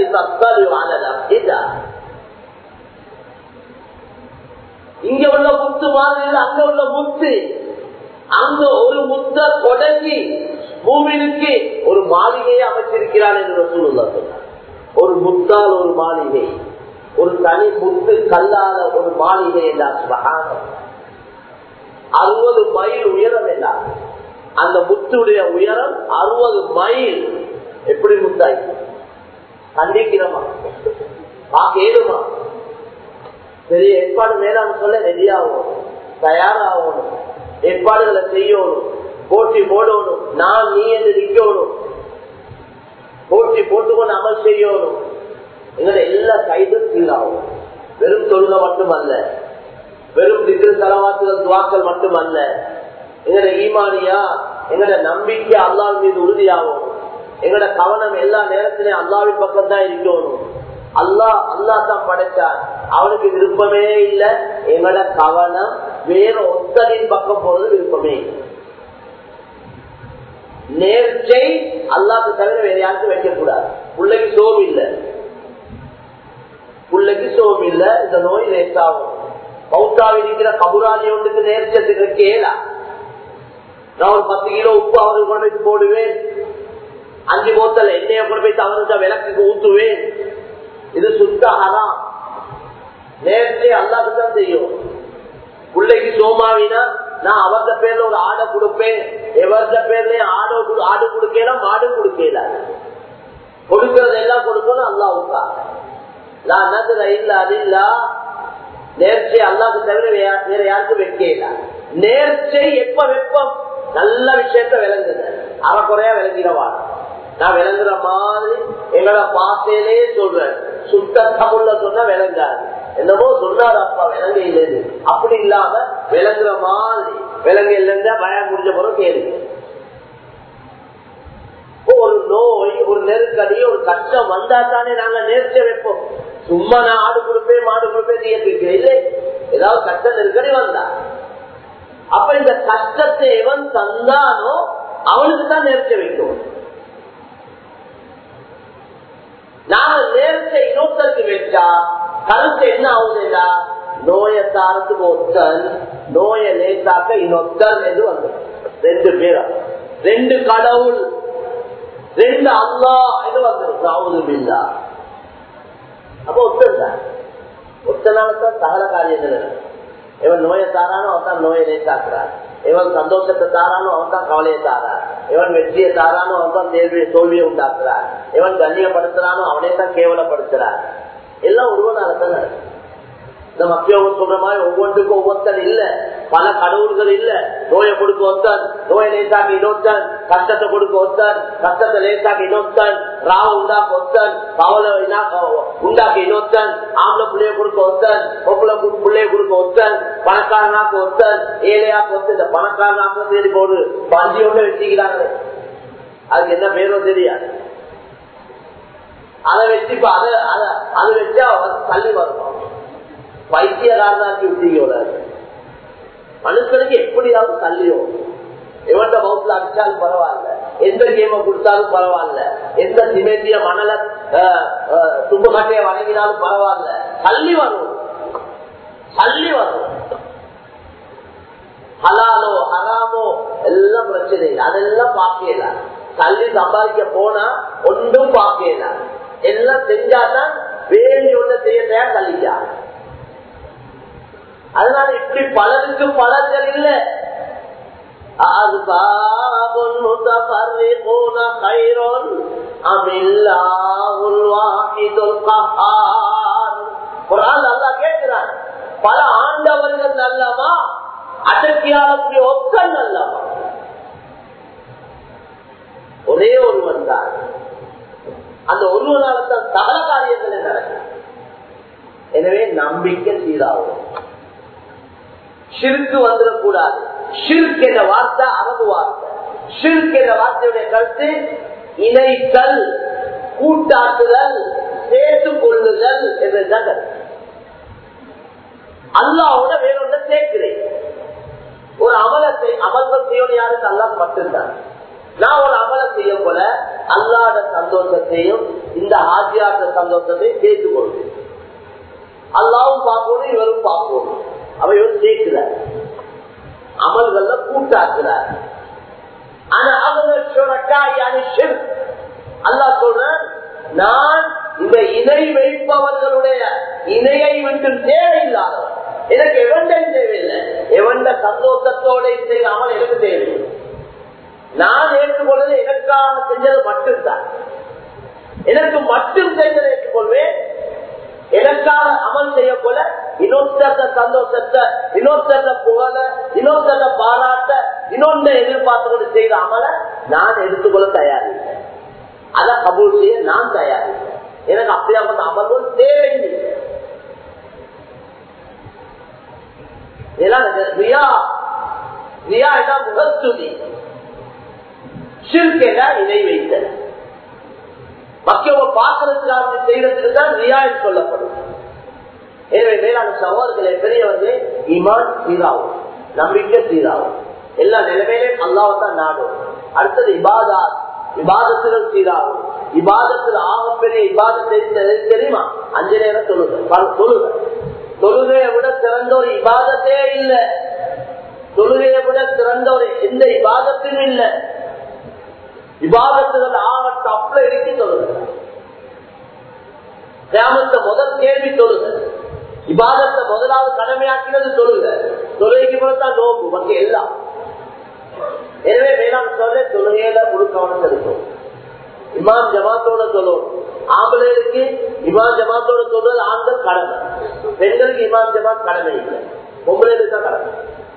இங்க உள்ள முத்து மாதிரி அங்க உள்ள முத்து அங்க ஒரு முத்த தொடங்கி பூமிக்கு ஒரு மாளிகையை அமைச்சிருக்கிறான் என்று சூழ்நிலை சொன்னார் ஒரு முத்தால் ஒரு மாளிகை ஒரு தனி முத்து கல்லாத ஒரு மாளிகை என்றார் அறுபது மைல் உயரம் என்றார் அந்த முத்துடைய உயரம் அறுபது மைல் எப்படி முத்தாய் கண்டிக்கிறமா பார்க்க ஏதுமா பெரிய ஏற்பாடு மேலான்னு சொல்ல ரெடியாகணும் தயாராகணும் ஏற்பாடுகளை செய்யணும் போட்டி போடணும் நான் நீ என்று நிக்கணும் போட்டி போட்டுக்கொண்டு அமல் செய்யணும் எங்களை எல்லா கைதும் சீராகும் வெறும் தொழுகை மட்டுமல்ல வெறும் திரு தலவாத்துகள் துவாக்கள் மட்டுமல்ல எங்கட ஈமானியா எங்கட நம்பிக்கை அல்லாஹ் மீது உறுதியாகும் எங்கட கவனம் எல்லா நேரத்திலையும் அல்லாவின் பக்கம் தான் இருக்கணும் அல்லாஹ் அல்லா தான் படைச்சான் அவனுக்கு விருப்பமே இல்லை எங்கட கவனம் வேற ஒத்தரின் பக்கம் போறது விருப்பமே இல்லை நேர்ச்சை அல்லாக்கு தவிர வேற யாருக்கும் வைக்கக்கூடாது பிள்ளைக்கு சோம் இல்லை பிள்ளைக்கு சோம் இல்ல இந்த நோய் லேசாகும் பௌத்தாவில் இருக்கிற கபுராஜி ஒன்றுக்கு நேர்ச்சத்துக்கு கேளா நான் ஒரு பத்து கிலோ உப்பு அவருக்கு கொண்டு போய் போடுவேன் அஞ்சு போத்தல் எண்ணெயை கொண்டு போய் அவருக்கு விளக்குக்கு ஊத்துவேன் இது சுத்த ஹராம் நேரத்தை அல்லாக்கு தான் செய்யும் பிள்ளைக்கு சோமாவினா நான் அவர்த பேர்ல ஒரு ஆடை கொடுப்பேன் எவர்த பேர்லயும் ஆடோ ஆடு கொடுக்கலாம் மாடு கொடுக்கல கொடுக்கறது எல்லாம் கொடுக்கணும் அல்லாவுக்கா நான் நதுல இல்ல அது இல்ல நேர்ச்சை அல்லாக்கு தவிர வேற யாருக்கும் வைக்கல நேர்ச்சை எப்ப வெப்பம் நல்ல விஷயத்த விளங்குது அறக்குறையா விளங்கிடவா நான் விளங்குற மாதிரி எங்களோட பாசையிலே சொல்றேன் சுத்த தமிழ்ல சொன்னா விளங்காது என்னமோ சொன்னார் அப்பா விலங்கு இல்லைன்னு அப்படி இல்லாம விளங்குற மாதிரி விலங்கு இல்லைன்னா பயம் முடிஞ்ச பிறகு கேளுங்க ஒரு நோய் ஒரு நெருக்கடி ஒரு கஷ்டம் வந்தா தானே நாங்க நேர்ச்சி வைப்போம் சும்மா நான் ஆடு கொடுப்பேன் மாடு கொடுப்பேன் நீங்க இல்லை ஏதாவது கஷ்ட நெருக்கடி வந்தா அப்ப இந்த கஷ்டத்தை எவன் தந்தானோ அவனுக்கு தான் நேர்ச்சி வைக்கும் நாம நேரத்தை இன்னொருத்தருக்கு வச்சா கருத்து என்ன ஆகுதுடா நோயை தாரத்துக்கு ஒத்தன் நோயை லேசாக்க இன்னொத்தன் என்று வந்து ரெண்டு பேரா ரெண்டு கடவுள் ரெண்டு அல்லா என்று வந்து ஆகுது அப்ப ஒத்தன் தான் ஒத்தனால்தான் சகல காரியங்கள் இவன் நோயை தாரானோ அவன் தான் நோயை லேசாக்குறான் இவன் சந்தோஷத்தை தாரானோ அவன் தான் கவலையை தாரான் இவன் வெற்றியை தாரானோ அவன் தான் தேர்வியை தோல்வியை உண்டாக்குறான் இவன் கண்ணியப்படுத்துறானோ அவனே தான் கேவலப்படுத்துறான் எல்லாம் ஒருவனால தான் நடக்கும் இந்த மக்கியவங்க சொல்ற மாதிரி ஒவ்வொன்றுக்கும் ஒவ்வொருத்தன் இல்ல பல கடவுள்கள் இல்ல நோயை கொடுக்க ஒருத்தன் நோயை லேசாக்கி இன்னொருத்தன் கஷ்டத்தை கொடுக்க ஒருத்தன் கஷ்டத்தை லேசாக்கி இன்னொருத்தன் ராவ உண்டாக்க ஒருத்தன் பவல உண்டாக்கி இன்னொருத்தன் ஆம்பளை பிள்ளைய கொடுக்க ஒருத்தன் பொம்பளை பிள்ளைய கொடுக்க ஒருத்தன் பணக்காரனாக்க ஒருத்தன் ஏழையாக்க ஒருத்தன் இந்த பணக்காரனாக்க தேடி போடு பஞ்சி ஒண்ணு வச்சுக்கிறாங்க அதுக்கு என்ன பேரோ தெரியாது அதை வச்சு இப்ப அதை அதை வச்சா தள்ளி வருவான் வைத்தியகாரனாக்கி விட்டீங்க மனுஷனுக்கு எப்படியாவது தள்ளியும் எவன்ட மவுத்துல அடிச்சாலும் பரவாயில்ல எந்த கேம கொடுத்தாலும் பரவாயில்ல எந்த சிமெண்டிய மணல துப்பு கட்டைய வணங்கினாலும் பரவாயில்ல தள்ளி வரும் தள்ளி வரும் ஹலாலோ ஹராமோ எல்லாம் பிரச்சனை அதெல்லாம் பார்க்கல தள்ளி சம்பாதிக்க போனா ஒன்றும் பார்க்கல எல்லாம் செஞ்சாதான் வேண்டி ஒண்ணு செய்ய தயார் தள்ளிச்சா அதனால இப்படி பலருக்கு பலர்கள் இல்ல கேட்கிறான் பல ஆண்டவர்கள் நல்லவா அடக்கியாளக்கூடிய ஒத்தன் நல்லவா ஒரே ஒருவன் தான் அந்த ஒருவனால தான் சகல காரியங்கள் நடக்கும் எனவே நம்பிக்கை சீராகும் ஷிருக்கு வந்துடக்கூடாது ஷிர்க் என்ற வார்த்தை அரபு வார்த்தை ஷிர்க் என்ற வார்த்தையுடைய கருத்து இணைத்தல் கூட்டாக்குதல் சேர்த்துக் கொள்ளுதல் என்றதான் அல்லாவோட வேறொன்ற சேர்க்கிறேன் ஒரு அமலத்தை அமல்கள் செய்யணும் யாருக்கு அல்லாஹ் மட்டும்தான் நான் ஒரு அமல செய்ய போல அல்லாத சந்தோஷத்தையும் இந்த ஆஜியாத்த சந்தோஷத்தையும் சேர்த்துக் கொள்வேன் அல்லாவும் பார்க்கணும் இவரும் பார்க்கணும் அவ இவர் சேர்க்கிறார் அமல்கள்ல கூட்டாக்குறார் ஆனா அவங்க அல்லா சொல்ற நான் இந்த இணை வைப்பவர்களுடைய இணையை விட்டு தேவையில்லாதவன் எனக்கு எவண்டையும் தேவையில்லை எவண்ட சந்தோஷத்தோட செய்த அமல் எனக்கு தேவையில்லை நான் ஏற்றுக்கொள்வது எனக்காக செஞ்சது மட்டும்தான் எனக்கு மட்டும் செய்ததை ஏற்றுக்கொள்வேன் எனக்காக அமல் செய்ய போல இன்னொருத்த சந்தோஷத்தை இன்னொருத்த புகழ இன்னொருத்த பாராட்ட இன்னொன்று எதிர்பார்த்து கொண்டு செய்த அமல நான் எடுத்துக்கொள்ள தயாரில்லை அதை கபூல் செய்ய நான் தயாரிக்கிறேன் எனக்கு அப்படியாப்பட்ட அமர்வுகள் தேவையில்லை ரியா ரியா என்ன முகஸ்துதி சிற்கென இணை வைத்தல் மக்கியவ பாத்திரத்துக்காக செய்யறதுக்கு தான் ரியா என்று சொல்லப்படும் எனவே மேலான சகோதரர்களே பெரியவர்களே இமான் சீராவும் நம்பிக்கை சீராவும் எல்லா நிலைமையிலும் அல்லாவும் தான் நாடும் அடுத்தது இபாதா இபாதத்துகள் சீராகும் இபாதத்தில் ஆகப்பெரிய இபாதத்தை தெரியுமா அஞ்சு நேரம் தொழுக தொழுக தொழுகையை விட சிறந்த ஒரு இபாதத்தே இல்லை தொழுகையை விட சிறந்த ஒரு எந்த இபாதத்தையும் இல்லை விவாதத்துகள் ஆக தப்புல இருக்கு சொல்லுங்க கிராமத்தை முதல் கேள்வி சொல்லுங்க விவாதத்தை முதலாவது கடமையாக்கினது சொல்லுங்க தொழுகைக்கு பிறகுதான் நோக்கு மற்ற எல்லாம் எனவே வேளாண் சொல்ல தொழுகையில முழு கவனம் செலுத்தும் இமாம் ஜமாத்தோட சொல்லணும் ஆம்பளைகளுக்கு இமாம் ஜமாத்தோட சொல்றது ஆண்கள் கடமை பெண்களுக்கு இமாம் ஜமாத் கடமை இல்லை பொம்பளைகளுக்கு தான் கடமை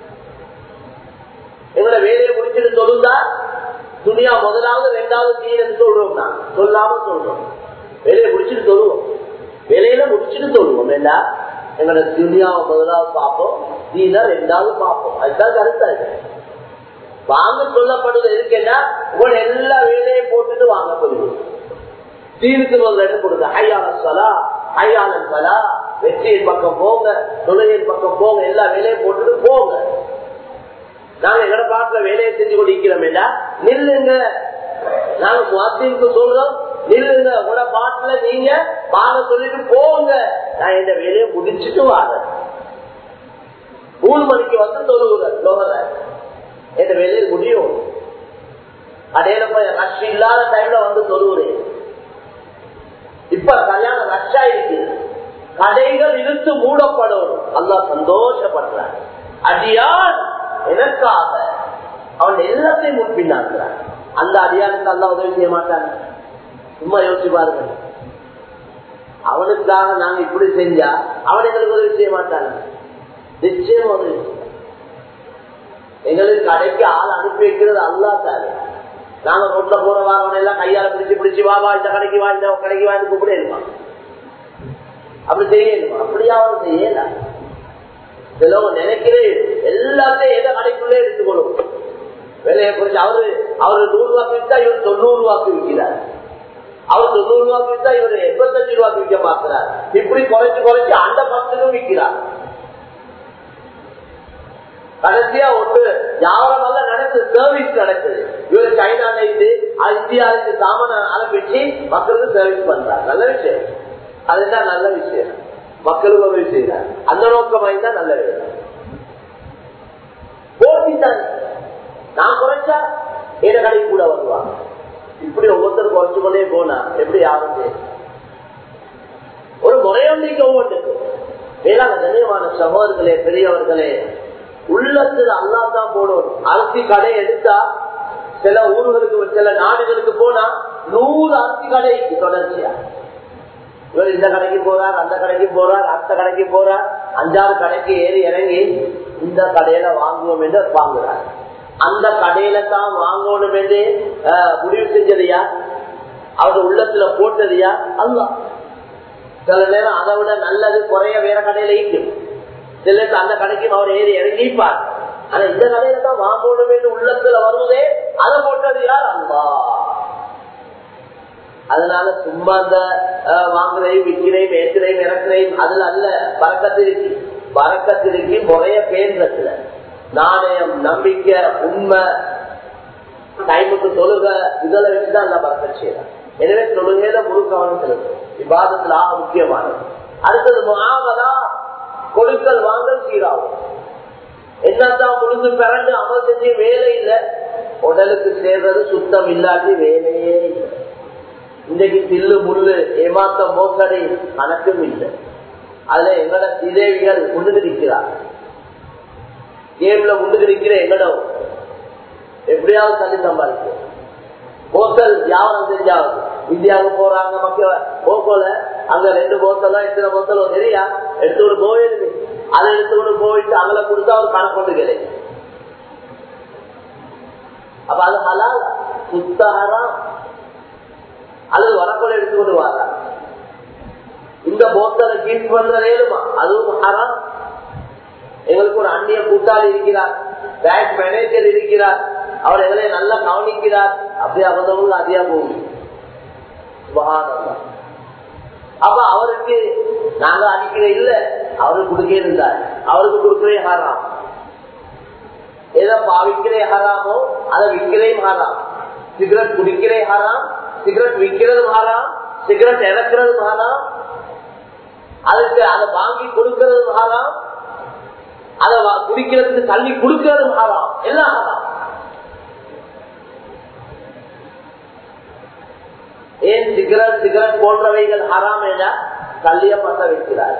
எங்களை வேலையை முடிச்சுட்டு சொல்லுந்தா துணியா முதலாவது ரெண்டாவது தீனு சொல்றோம் நான் சொல்லாம சொல்றோம் வேலையை முடிச்சுட்டு சொல்லுவோம் வேலையில முடிச்சுட்டு சொல்லுவோம் ஏண்டா எங்களோட துணியாவை முதலாவது பார்ப்போம் தீனா ரெண்டாவது பார்ப்போம் அதுதான் கருத்தா இருக்கு வாங்க சொல்லப்படுவது இருக்குன்னா உங்களோட எல்லா வேலையும் போட்டுட்டு வாங்க போயிடும் தீனுக்கு முதல்ல கொடுங்க ஐயான சலா ஐயான சலா வெற்றியின் பக்கம் போங்க தொழிலின் பக்கம் போங்க எல்லா வேலையும் போட்டுட்டு போங்க நாங்க எங்கட பாட்டுல வேலையை செஞ்சு கொண்டிருக்கிறோம் நில்லுங்க நாங்க வாத்தியருக்கு சொல்றோம் நில்லுங்க உங்களோட பாட்டுல நீங்க வாங்க சொல்லிட்டு போங்க நான் இந்த வேலையை முடிச்சுட்டு வாங்க மூணு மணிக்கு வந்து தொழுகிறேன் இந்த வேலையை முடியும் கடையில போய் ரஷ் இல்லாத டைம்ல வந்து தொழுகிறேன் இப்ப கல்யாணம் ரஷ்ஷா இருக்கு கடைகள் இழுத்து மூடப்படும் அல்லா சந்தோஷப்படுறான் அடியான் எனக்காக அவன் எல்லாத்தையும் முன்பின்னாக்குறான் அந்த அடியானுக்கு அல்லா உதவி செய்ய மாட்டாங்க சும்மா யோசிச்சு பாருங்க அவனுக்காக நாங்க இப்படி செஞ்சா அவன் எங்களுக்கு உதவி செய்ய மாட்டாங்க நிச்சயம் உதவி எங்களுக்கு கடைக்கு ஆள் அனுப்பி வைக்கிறது அல்லா தாரு நாங்க ரோட்ல போற வாகனம் எல்லாம் கையால பிடிச்சு பிடிச்சு வா வா இந்த கடைக்கு வா இந்த கடைக்கு வா கூப்பிட இருப்பான் அப்படி செய்யணுமா அப்படியாவது செய்யல சிலவங்க நினைக்கிறேன் எல்லாத்தையும் எந்த கடைக்குள்ளே எடுத்துக்கொள்ளும் விலையை குறிச்சு அவரு அவரு நூறு ரூபாய்க்கு வித்தா இவர் தொண்ணூறு ரூபாய்க்கு விற்கிறார் அவர் தொண்ணூறு ரூபாய்க்கு வித்தா இவர் எண்பத்தஞ்சு ரூபாய்க்கு விற்க பார்க்கிறார் இப்படி குறைச்சு குறைச்சு அந்த பத்துக்கும் விற்கிறார் கடைசியா ஒன்று வியாபாரம் எல்லாம் நடக்குது சர்வீஸ் நடக்குது இவர் சைனால இருந்து இந்தியாவுக்கு சாமான ஆரம்பிச்சு மக்களுக்கு சர்வீஸ் பண்றார் நல்ல விஷயம் அதுதான் நல்ல விஷயம் மக்களுக்கு உதவி செய்யறார் அந்த நோக்கமாய் தான் நல்ல விஷயம் போட்டி தான் நான் குறைச்சா ஏன கடை கூட வருவாங்க இப்படி ஒவ்வொருத்தரும் குறைச்சு கொண்டே போனா எப்படி யாரும் செய்யும் ஒரு முறையொன்றைக்கு ஒவ்வொன்றுக்கும் வேளாண் கண்ணியமான சகோதரர்களே பெரியவர்களே உள்ளத்துல அல்லா தான் போடணும் அரிசி கடை எடுத்தா சில ஊர்களுக்கு சில நாடுகளுக்கு போனா நூறு அரிசி கடைக்கு தொடர்ச்சியா இவர் இந்த கடைக்கு போறார் அந்த கடைக்கு போறார் அந்த கடைக்கு போறார் அஞ்சாறு கடைக்கு ஏறி இறங்கி இந்த கடையில வாங்குவோம் என்று வாங்குறார் அந்த கடையில தான் வாங்கணும் என்று முடிவு செஞ்சதையா அவர் உள்ளத்துல போட்டதையா அல்ல சில நேரம் அதை விட நல்லது குறைய வேற கடையில இருக்கும் சில அந்த கடைக்கும் அவர் ஏறி இறங்கிப்பார் ஆனா இந்த கடையில தான் வாங்கணும் என்று உள்ளத்துல வருவதே அதை போட்டது யார் அல்லா அதனால சும்மா அந்த வாங்குறையும் விற்கிறையும் ஏற்றுறையும் இறக்குறையும் அதுல அல்ல பறக்கத்திருக்கு பறக்கத்திருக்கு முறைய பேர்ல நாணயம் நம்பிக்கை உண்மை டைமுக்கு தொழுக இதெல்லாம் வச்சுதான் எல்லாம் பறக்க செய்யலாம் எனவே தொழுகையில முழு கவனம் செலுத்தும் விவாதத்துல ஆக முக்கியமானது அடுத்தது ஆவதா கொடுக்கல் வாங்கல் சீராகும் என்னதான் முழுந்து பிறண்டு அமல் செஞ்சு வேலை இல்லை உடலுக்கு சேர்றது சுத்தம் இல்லாட்டி வேலையே இல்லை இன்றைக்கு தில்லு முள்ளு ஏமாத்த மோசடி கணக்கும் இல்லை அதுல எங்கட சிதேவிகள் முன்னுக்கு நிற்கிறார் கேம்ல முன்னுக்கு நிற்கிற எங்கடம் எப்படியாவது தள்ளி சம்பாதிக்கும் போத்தல் வியாபாரம் செஞ்சாவது இந்தியாவுக்கு போறாங்க மக்கள் போக்கோல அங்க ரெண்டு போத்தல் தான் எத்தனை போத்தலோ தெரியா எடுத்துக்கொண்டு போயிடுது அதை எடுத்துக்கொண்டு போயிட்டு அங்கே கொடுத்தா ஒரு கணக்கு கொண்டு கிடைக்கும் அப்ப அது ஹலால் சுத்தகரம் அல்லது வரக்குள்ள எடுத்துக்கொண்டு வர்றாங்க இந்த போத்தலை கீழ் பண்றதேலுமா அதுவும் ஹராம் எங்களுக்கு ஒரு அந்நிய கூட்டாளி இருக்கிறார் பேங்க் மேனேஜர் இருக்கிறார் அவர் எங்களை நல்லா கவனிக்கிறார் அப்படி அவதவங்க அதிகா போகும் சுபஹானல்லாஹ். அப்ப அவருக்கு நாங்க அடிக்கிற இல்ல அவருக்கு கொடுக்க இருந்தார் அவருக்கு கொடுக்கிறே ஹராம் எதை பாவிக்கிறே ஹராமோ அதை விற்கிறேன் ஹராம் சிகரெட் குடிக்கிறே ஹராம் சிகரெட் விற்கிறதும் ஹராம் சிகரெட் இறக்குறதும் ஹராம் அதுக்கு அதை வாங்கி கொடுக்கறதும் ஹராம் அதை வா- குடிக்கிறதுக்கு தள்ளி கொடுக்கறதும் ஹராம் எல்லாம் ஹராம் ஏன் சிகரெட் சிகரெட் போன்றவைகள் ஹராம் என தள்ளிய பத்த வைக்கிறார்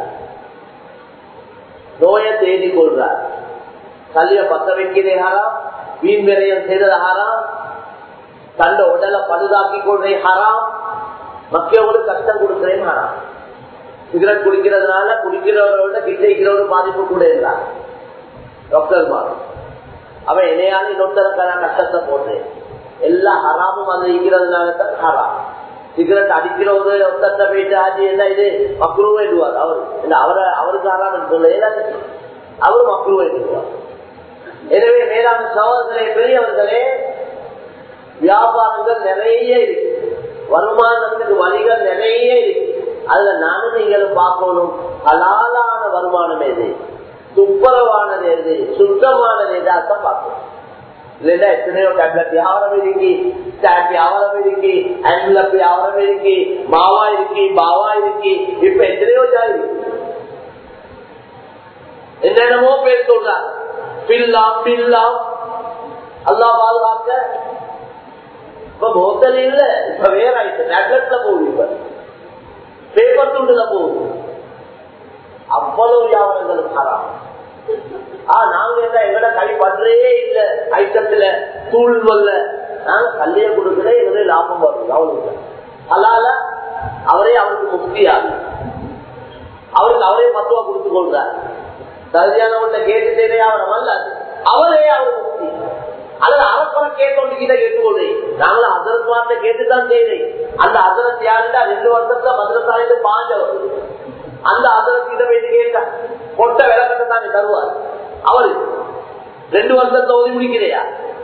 நோயை தேடி கொள்றார் தள்ளிய பத்த வைக்கிறே ஹராம் வீண் விரயம் செய்தது ஹராம் தண்ட உடலை பழுதாக்கி கொள்றே ஹராம் மக்களோடு கஷ்டம் கொடுக்கிறேன் ஹராம் சிகரெட் குடிக்கிறதுனால குடிக்கிறவரோட கிட்டைக்கிறவரு பாதிப்பு கூட இருந்தார் டாக்டர் மாறு அவன் இணையான இன்னொருத்தருக்கான கஷ்டத்தை போட்டேன் எல்லா ஹராமும் அது இருக்கிறதுனால தான் ஹராம் சிகரெட் அடிக்கிறவரு ஒருத்தட்ட போயிட்டு ஆஜி என்ன இது மக்குருவா இடுவார் அவர் இந்த அவரை அவருக்கு ஹராம் சொல்ல ஏதாவது அவர் மக்குருவா இடுவார் எனவே மேலான சகோதரர்களே பெரியவர்களே வியாபாரங்கள் நிறைய இருக்கு வருமானத்துக்கு வழிகள் நிறைய இருக்கு அதுல நானும் நீங்களும் பார்க்கணும் ஹலாலான வருமானம் எது துப்புரவானது எது சுத்தமானது எதாத்தான் பார்க்கணும் இல்லைன்னா எத்தனையோ டேப்லெட் வியாபாரம் இருக்கு ஸ்டாட் வியாபாரம் இருக்கு ஆம்புலப் வியாபாரம் இருக்கு மாவா இருக்கு பாவா இருக்கு இப்ப எத்தனையோ ஜாய் இருக்கு என்னென்னமோ பேர் சொல்றாங்க பில்லா பில்லா அல்லா பாதுகாக்க இப்ப போத்தல் இல்ல இப்ப வேற ஆயிடுச்சு டேப்லெட்ல போகுது இப்ப பேப்பர் துண்டுல போகுது அவ்வளவு வியாபாரங்கள் ஹராம் ஆ நாங்க என்ன எங்கட கை பற்றே இல்ல ஐட்டத்துல தூள் வரல நாங்க கல்லைய கொடுக்கல எங்களுடைய லாபம் வரும் அவ்வளவு அலால அவரே அவருக்கு முக்தியாகும் அவருக்கு அவரே மத்துவா கொடுத்து கொள்றார் தகுதியானவன்ட்ட கேட்டு தேவையாவரம் அல்ல அது. அவரே அவர் முக்தி அல்லது அரசரை கேட்டோண்டு கிட்ட கேட்டுக்கொள்ளு நாங்களும் அதரத் வார்த்தை கேட்டுதான் செய்யறேன் அந்த அதரத் யாருண்டா ரெண்டு வருஷத்துல மதுரசாலையில பாஞ்சவர் அந்த அதரத் கிட்ட போயிட்டு கேட்டா கொட்ட விளக்கத்தை தானே தருவார் அவரு ரெண்டு வருஷத்தை ஓதி முடிக்கிறையா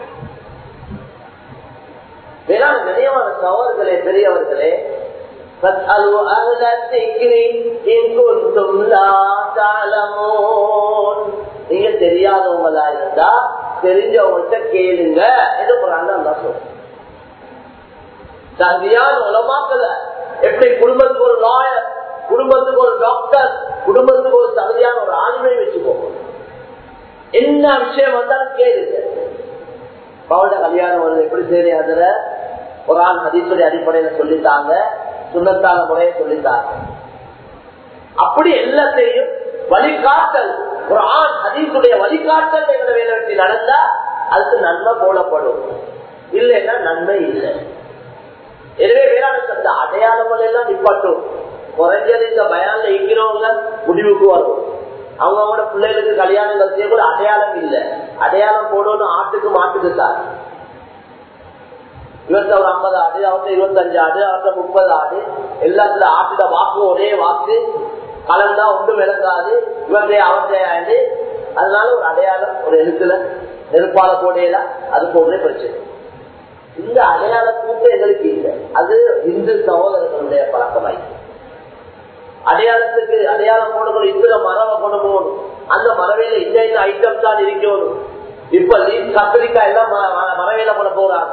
வேளாண் கனியமான சகோதரர்களே பெரியவர்களே فاسألوا أهل الذكر إن كنتم لا تعلمون நீங்க தெரியாதவங்களா இருந்தா தெரிஞ்சவங்கள்ட்ட கேளுங்க என்று குரான் அல்லா சொல்றேன் தகுதியான உலமாக்கல எப்படி குடும்பத்துக்கு ஒரு லாயர் குடும்பத்துக்கு ஒரு டாக்டர் குடும்பத்துக்கு ஒரு தகுதியான ஒரு ஆளுமை வச்சுக்கோங்க என்ன விஷயம் வந்தாலும் கேளுங்க பவுண்ட கல்யாணம் வருது எப்படி சரி அதுல ஒரு ஆள் ஹதீசுடைய அடிப்படையில சொல்லித்தாங்க சுண்ணத்தான முறையை சொல்லித்தாங்க அப்படி எல்லாத்தையும் வழிகாட்டல் ஒரு ஆண் ஹதீசுடைய வழிகாட்டல் என்ற வேலை வெட்டி நடந்தா அதுக்கு நன்மை போடப்படும் இல்லைன்னா நன்மை இல்லை எனவே வேளாண் அந்த அடையாளங்கள் எல்லாம் நிப்பாட்டும் குறைஞ்சது இந்த பயான்ல இருக்கிறவங்க முடிவுக்கு வரும் அவங்க அவங்களோட பிள்ளைகளுக்கு கல்யாணங்கள் செய்யக்கூட அடையாளம் இல்லை அடையாளம் போடணும் ஆட்டுக்கு மாட்டுக்கு தான் இவர்த்த ஒரு ஐம்பது ஆடு அவர்த்த இருபத்தஞ்சு ஆடு அவர்த்த முப்பது ஆடு எல்லாத்துல ஆட்டுட வாக்கு ஒரே வாக்கு கலந்தா ஒன்றும் விளங்காது இவருடைய அவருடைய ஆண்டு அதனால ஒரு அடையாளம் ஒரு எழுத்துல நெருப்பால போடையில அது போன்றே பிரச்சனை இந்த அடையாள கூட்டு எங்களுக்கு இல்லை அது இந்து சகோதரர்களுடைய பழக்கமாயிருக்கு அடையாளத்துக்கு அடையாளம் போடணும் இத்தனை மரவை கொண்டு போகணும் அந்த மரவையில இந்த இந்த ஐட்டம் தான் இருக்கணும் இப்ப லீஸ் கத்திரிக்காய் எல்லாம் ம- ம- மரவையில போட போறாங்க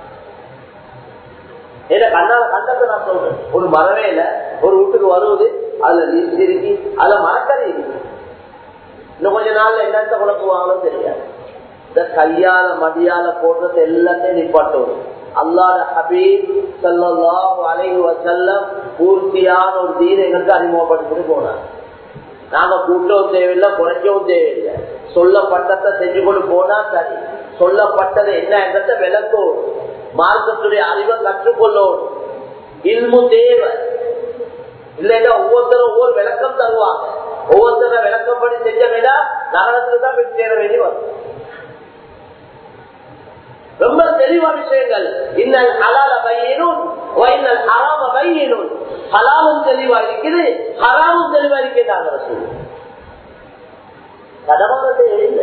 ஏன்னா கண்ணால கண்டத்தை நான் சொல்றேன் ஒரு மரவேல ஒரு வீட்டுக்கு வருவது அதுல லீஸ் இருக்கு அதுல மரக்கறி இருக்கு இன்னும் கொஞ்ச நாள்ல என்னத்த குழப்புவாங்களோ தெரியாது இந்த கையால மதியால போடுறது எல்லாத்தையும் நிப்பாட்டும் அல்லாத ஹபீப் சல்லாஹு அலைஹி வசல்லம் பூர்த்தியான ஒரு தீன் எங்களுக்கு அறிமுகப்படுத்திட்டு போனார் நாங்க கூட்டவும் தேவையில்லை குறைக்கவும் தேவையில்லை சொல்லப்பட்டதை செஞ்சு கொண்டு போனா சரி சொல்லப்பட்டது என்ன என்றதை விளக்கும் மார்க்கத்துடைய அறிவை கற்றுக்கொள்ளும் இல்மு தேவை இல்லைன்னா ஒவ்வொருத்தரும் ஒவ்வொரு விளக்கம் தருவாங்க ஒவ்வொருத்தர விளக்கம் பண்ணி செஞ்ச வேண்டா நகரத்துக்கு தான் போய் சேர வேண்டி வரும் ரொம்ப தெளிவான விஷயங்கள் இன்னும் அலால பையனும் வைனல் ஹராம பையனும் ஹலாமும் தெளிவா இருக்குது ஹராமும் தெளிவா இருக்கிறாங்க ரசூல் கடமானதே இல்லை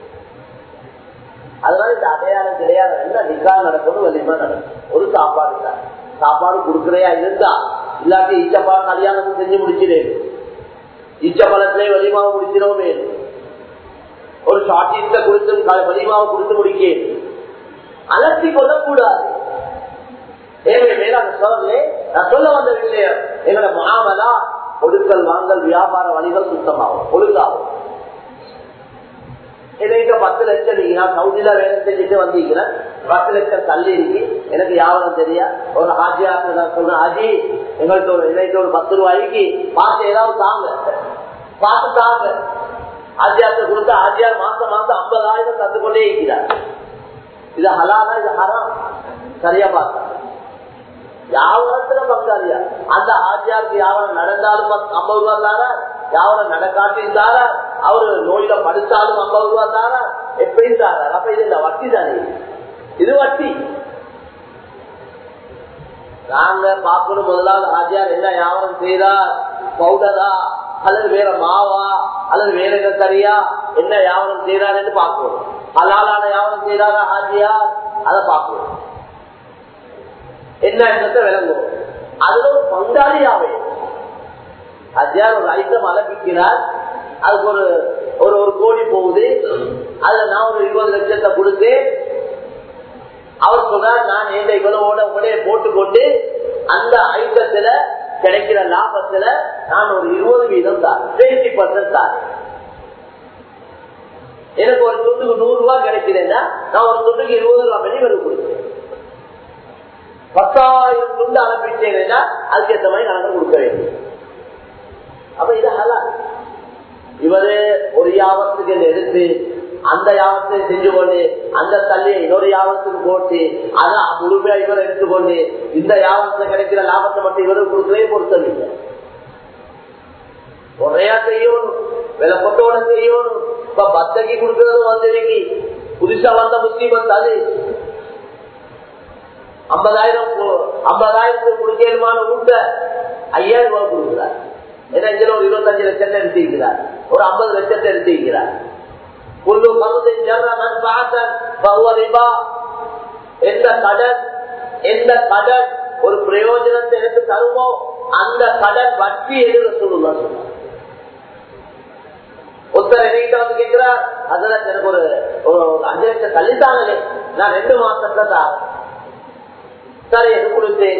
அதனால இந்த அடையாளம் கிடையாது என்ன நிக்கா நடக்கணும் வெளியமா நடக்கும் ஒரு சாப்பாடு தான் சாப்பாடு கொடுக்கறையா இருந்தா இல்லாட்டி ஈச்சப்பா கல்யாணம் செஞ்சு முடிச்சிடேன் ஈச்சப்பழத்திலே வெளியமாக முடிச்சிடவே ஒரு ஷார்டீஸ்ல கொடுத்து வெளியமாக கொடுத்து முடிக்கேன் அலர்த்தி கொள்ளக்கூடாது மேலான சோழர்களே நான் சொல்ல வந்த விஷயம் எங்களோட மாமலா ஒடுக்கல் வாங்கல் வியாபார வழிகள் சுத்தமாகும் ஒழுங்காகும் எனக்கு பத்து லட்சம் நீங்க நான் சவுதியில வேலை செஞ்சுட்டு வந்தீங்கன்னா பத்து லட்சம் தள்ளி இருக்கு எனக்கு யாவரம் தெரியா ஒரு ஹாஜியாக்கு நான் சொன்னேன் ஹாஜி எங்களுக்கு ஒரு இன்னைக்கு ஒரு பத்து ரூபாய்க்கு பார்த்து ஏதாவது தாங்க பார்த்து தாங்க ஹாஜியாக்கு கொடுத்தா ஹாஜியார் மாசம் மாசம் ஐம்பதாயிரம் தந்து கொண்டே இருக்கிறார் இது ஹலானா இது ஹராம் சரியா பார்த்தா யாவரத்துல பங்காளியா அந்த ஆஜியாருக்கு யாவரம் நடந்தாலும் ஐம்பது ரூபா தாரா யாவரம் நடக்காட்டியும் தாரா அவரு நோயில படிச்சாலும் ஐம்பது ரூபா தாரா எப்படி தாரா அப்ப இது இந்த வட்டி தானே இது வட்டி நாங்க பாக்கணும் முதலாவது ஆஜியார் என்ன யாவரம் செய்தா பவுடரா அல்லது வேற மாவா அல்லது வேற என்ன கறியா என்ன யாவரம் செய்யறாரு பாக்கணும் ஹலாலான யாவரம் செய்யறாரா ஆஜியா அதை பாக்கணும் என்ன என்றதை விளங்கும் அதுல ஒரு பங்காளியாவே அஜயார் ஒரு ஐட்டம் அலப்பிக்கிறார் அதுக்கு ஒரு ஒரு ஒரு கோடி போகுது அதுல நான் ஒரு இருபது லட்சத்தை கொடுத்து அவர் சொன்னார் நான் இந்த இவ்வளவோட உடனே போட்டுக்கொண்டு அந்த ஐட்டத்துல கிடைக்கிற லாபத்துல நான் ஒரு இருபது வீதம் தான் டுவெண்ட்டி பர்சன்ட் தான் எனக்கு ஒரு துண்டுக்கு நூறு ரூபாய் கிடைக்கிறேன்னா நான் ஒரு துண்டுக்கு இருபது ரூபாய் பண்ணி இவருக்கு கொடுக்குறேன் பத்தாயிரம் துண்டு அனுப்பிட்டேன்னா அதுக்கேற்ற மாதிரி நாங்கள் கொடுக்க வேண்டும் அப்ப இது ஹலால் இவரு ஒரு யாவத்துக்கு எடுத்து அந்த யாவத்தை செஞ்சு கொண்டு அந்த தள்ளியை இன்னொரு யாவத்துக்கு போட்டு அதை முழுமையா இவர் எடுத்துக்கொண்டு இந்த யாவத்துல கிடைக்கிற லாபத்தை மட்டும் இவருக்கு கொடுக்கவே பொருத்தமில்லை முறையா செய்யணும் விலை கொண்டோட செய்யணும் இப்ப பத்தகி கொடுக்கறதும் வந்திருக்கு புதுசா வந்த முஸ்லீமத் அது ஐம்பதாயிரம் ஐம்பதாயிரத்துக்கு கொடுக்கணுமான ஊட்ட ஐயாயிரம் ரூபாய் கொடுக்கிறார் ஏன்னா இதில் ஒரு இருபத்தஞ்சு லட்சத்தை எடுத்திருக்கிறார் ஒரு ஐம்பது லட்சத்தை எடுத்திருக்கிறார் புல்லு எந்த கடன் எந்த கடன் ஒரு பிரயோஜனத்தை எனக்கு தருமோ அந்த கடன் வட்டி எழுத சொல்லுங்க ஒருத்தர் என்கிட்ட வந்து கேட்கிறார் அதுல எனக்கு ஒரு அஞ்சு லட்சம் தள்ளித்தாங்களே நான் ரெண்டு மாசத்துல தான் சரி எது கொடுத்தேன்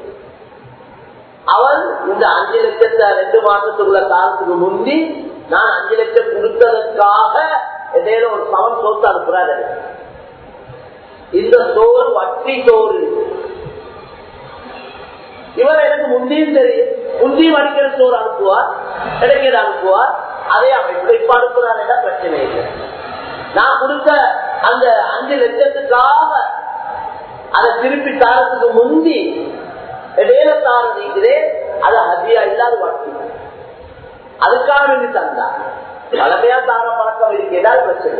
அவன் இந்த அஞ்சு லட்சத்தை ரெண்டு மாசத்துக்குள்ள காலத்துக்கு முந்தி நான் அஞ்சு லட்சம் கொடுத்ததற்காக ஏதேனும் ஒரு சவன் சோத்து அனுப்புறாரு இந்த சோறு வட்டி சோறு இவர் எனக்கு முந்தியும் தெரியும் முந்தியும் அடிக்கிற சோறு அனுப்புவார் கிடைக்கிறது அனுப்புவார் அதே அவன் இப்ப அனுப்புறாருன்னா பிரச்சனை இல்லை நான் கொடுத்த அந்த அஞ்சு லட்சத்துக்காக அதை திருப்பி தாரத்துக்கு முந்தி இடையில தாரதிக்கிறேன் அது ஹதியா இல்லாத வட்டி அதுக்காக வேண்டி தந்தா பழமையா தார பழக்கம் இருக்கிறால் பிரச்சனை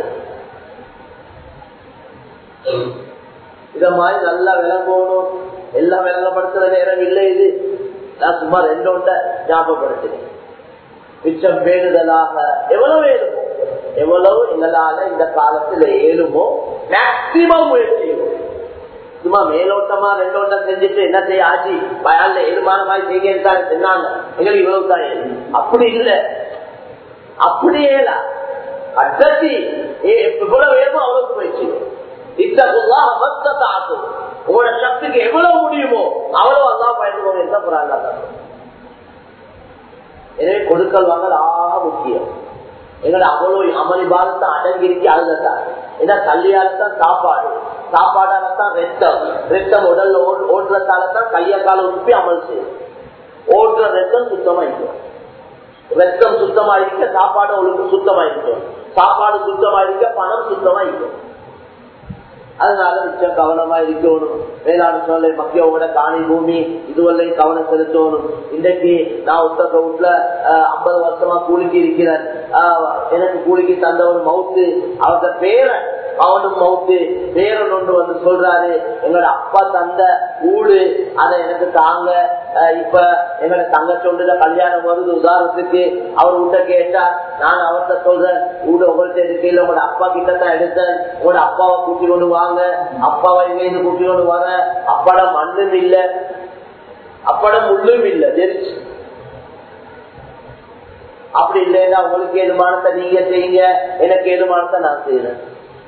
இத மாதிரி நல்லா விளங்கணும் எல்லாம் விளங்கப்படுத்துற நேரம் இல்லை இது நான் சும்மா ரெண்டோண்ட ஞாபகப்படுத்தினேன் மிச்சம் வேண்டுதலாக எவ்வளவு வேணுமோ எவ்வளவு எங்களால இந்த காலத்துல ஏழுமோ மேக்சிமம் முயற்சி சும்மா மேலோட்டமா ரெண்டோட்டம் செஞ்சுட்டு என்ன செய்ய ஆச்சு பயான்ல ஏழுமான மாதிரி செய்ய சொன்னாங்க எங்களுக்கு இவ்வளவு தான் அப்படி இல்ல அப்படியே அட்டத்தி எவ்வளவு வேணுமோ அவ்வளவு முயற்சி உங்களோட சக்திக்கு எவ்வளவு முடியுமோ அவ்வளவு அல்லா பயன்படுவோம் எந்த புறாங்க எனவே கொடுக்கல் வாங்கல் ஆக முக்கியம் எங்களோட அவ்வளவு அமளிபாலத்தை அடங்கி இருக்கு அதுதான் ஏன்னா கல்யாணத்தான் சாப்பாடு சாப்பாடால தான் ரத்தம் ரத்தம் உடல்ல ஓடுறதால தான் கைய கால உப்பி அமல் செய்யும் ஓடுற ரத்தம் சுத்தமா இருக்கும் ரத்தம் சுத்தமா இருக்க சாப்பாடு ஒழுங்கு சுத்தமா இருக்கும் சாப்பாடு சுத்தமா இருக்க பணம் சுத்தமா இருக்கும் அதனால மிச்சம் கவனமா இருக்கணும் வேளாண் சொல்ல மக்கியோட காணி பூமி இதுவரை கவனம் செலுத்தணும் இன்றைக்கு நான் உத்தக வீட்டுல ஐம்பது வருஷமா கூலிக்கு இருக்கிறேன் எனக்கு கூலிக்கு தந்தவன் மவுத்து அவங்க பேரை அவனும் மவுத்து வேறொன்று ஒன்று வந்து சொல்றாரு எங்களோட அப்பா தந்த ஊடு அதை எனக்கு தாங்க அஹ் இப்ப எங்களோட தங்கச்சி ஒன்றுல கல்யாணம் வருது உதாரணத்துக்கு அவர் விட்ட கேட்டா நான் அவர்கிட்ட சொல்றேன் வீடு உங்கள்கிட்ட இருக்கு இல்ல உங்களோட அப்பா கிட்ட தான் எடுத்தேன் உங்களோட அப்பாவை கூட்டி கொண்டு வாங்க அப்பாவை இங்க இருந்து கூட்டி கொண்டு வாங்க அப்பாட மண்ணும் இல்ல அப்பாட முள்ளும் இல்ல தெரிச்சு அப்படி இல்லைன்னா உங்களுக்கு ஏழுமானத்தை நீங்க செய்யுங்க எனக்கு ஏழுமானத்தை நான் செய்யறேன்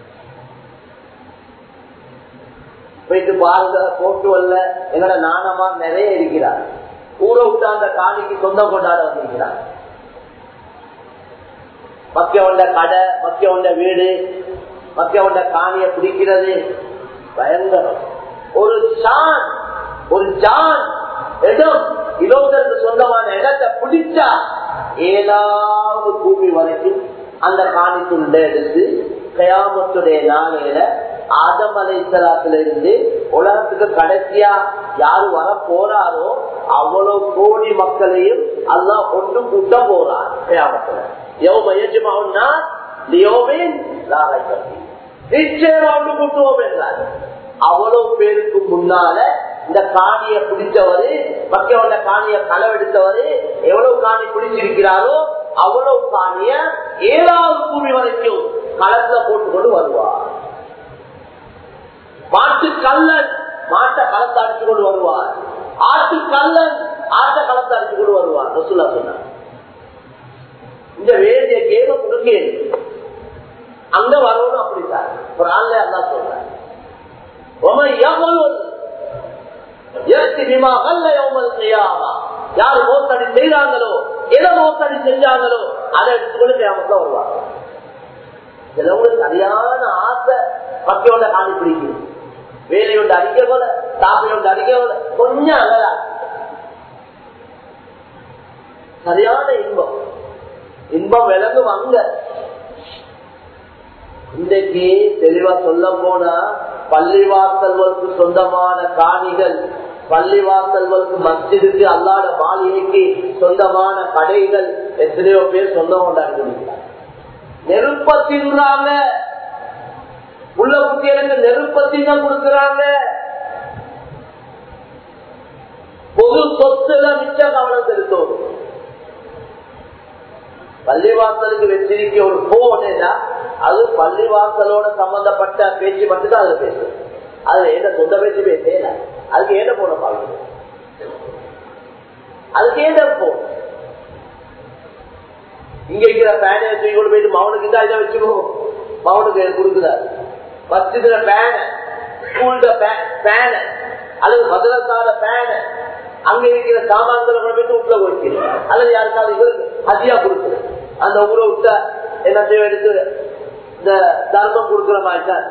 போயிட்டு பாருங்க போட்டு வரல எங்களோட நாணமா நிறைய இருக்கிறார் ஊரை விட்டு அந்த காணிக்கு சொந்தம் கொண்டாட வந்திருக்கிறார் மக்கியவண்ட கடை மக்கியவண்ட வீடு மக்கியவண்ட காணிய பிடிக்கிறது பயங்கரம் ஒரு சான் ஒரு ஜான் இடம் இருபத்தெட்டு சொந்தமான இடத்தை பிடிச்சா ஏதாவது பூமி வரைக்கும் அந்த காணிக்குள்ள எடுத்து கயாமத்துடைய நாளையில ஆதமலைத்தலாத்துல இருந்து உலகத்துக்கு கடைசியா யாரு வர போறாரோ அவ்வளவு கோடி மக்களையும் அல்லாஹ் ஒன்று கூட்ட போறார் கயாமத்துல எவ்வளவு எஜமாவுன்னா லியோவின் நிச்சயமா ஒன்று கூட்டுவோம் என்றார் அவ்வளவு பேருக்கு முன்னால இந்த காணிய பிடிச்சவரு மக்களோட காணிய களவெடுத்தவரு எவ்வளவு காணி பிடிச்சிருக்கிறாரோ அவ்வளவு காணிய ஏழாவது பூமி வரைக்கும் களத்துல போட்டுக்கொண்டு வருவார் மாட்டு கல்லன் மாட்டை களத்தை அடிச்சு கொண்டு வருவார் ஆட்டு கல்லன் ஆட்டை களத்தை அடிச்சு கொண்டு வருவார் ரசுல்லா சொன்னார் இந்த வேண்டிய கேம கொடுக்க அங்க வரணும் அப்படித்தான் ஒரு ஆள்ல அல்லா சொல்றார் யாரு மோசடி செய்யறாங்களோ எதை மோசடி செஞ்சாங்களோ அதை எடுத்துக்கொண்டு கேமத்துல வருவாங்க சிலவங்களுக்கு சரியான ஆசை மக்களோட காணி பிடிக்கும் வேலையோட அடிக்க போல சாப்பிடோட அடிக்க போல கொஞ்சம் அழகா சரியான இன்பம் இன்பம் விளங்கும் அங்க இன்றைக்கு தெளிவா சொல்ல போனா பள்ளிவாசல்களுக்கு சொந்தமான காணிகள் பள்ளிவாசல்களுக்கு மஸ்ஜிதுக்கு அல்லாத மாளிகைக்கு சொந்தமான கடைகள் எத்தனையோ பேர் சொந்தம் கொண்டாடி நெருப்ப தின்றாங்க உள்ள குட்டிகளுக்கு நெருப்பத்திங்க கொடுக்கிறாங்க பொது சொத்துல மிச்ச கவனம் செலுத்தும் பள்ளிவாசலுக்கு வச்சிருக்க ஒரு போன் அது பள்ளிவாசலோட சம்பந்தப்பட்ட பேச்சு மட்டும்தான் அது பேசும் அதுல என்ன சொந்த பேச்சு பேசல அதுக்கு ஏன போன பாருங்க அதுக்கு ஏன போன் இங்க இருக்கிற பேனை தூக்கி கொண்டு போயிட்டு மவனுக்கு தான் இதை வச்சுக்கோ மவனுக்கு கொடுக்குறாரு பஸ்துல பேன ஸ்கூல்ல பேன அல்லது மதுரத்தால பேன அங்க இருக்கிற சாமான்களை கொண்டு போயிட்டு வீட்டுல வைக்கிறேன் அல்லது யாருக்காவது இவருக்கு ஹதியா கொடுக்குறேன் அந்த ஊரை விட்ட என்ன செய்ய எடுத்து இந்த தர்மம் கொடுக்குற மாதிரி தான்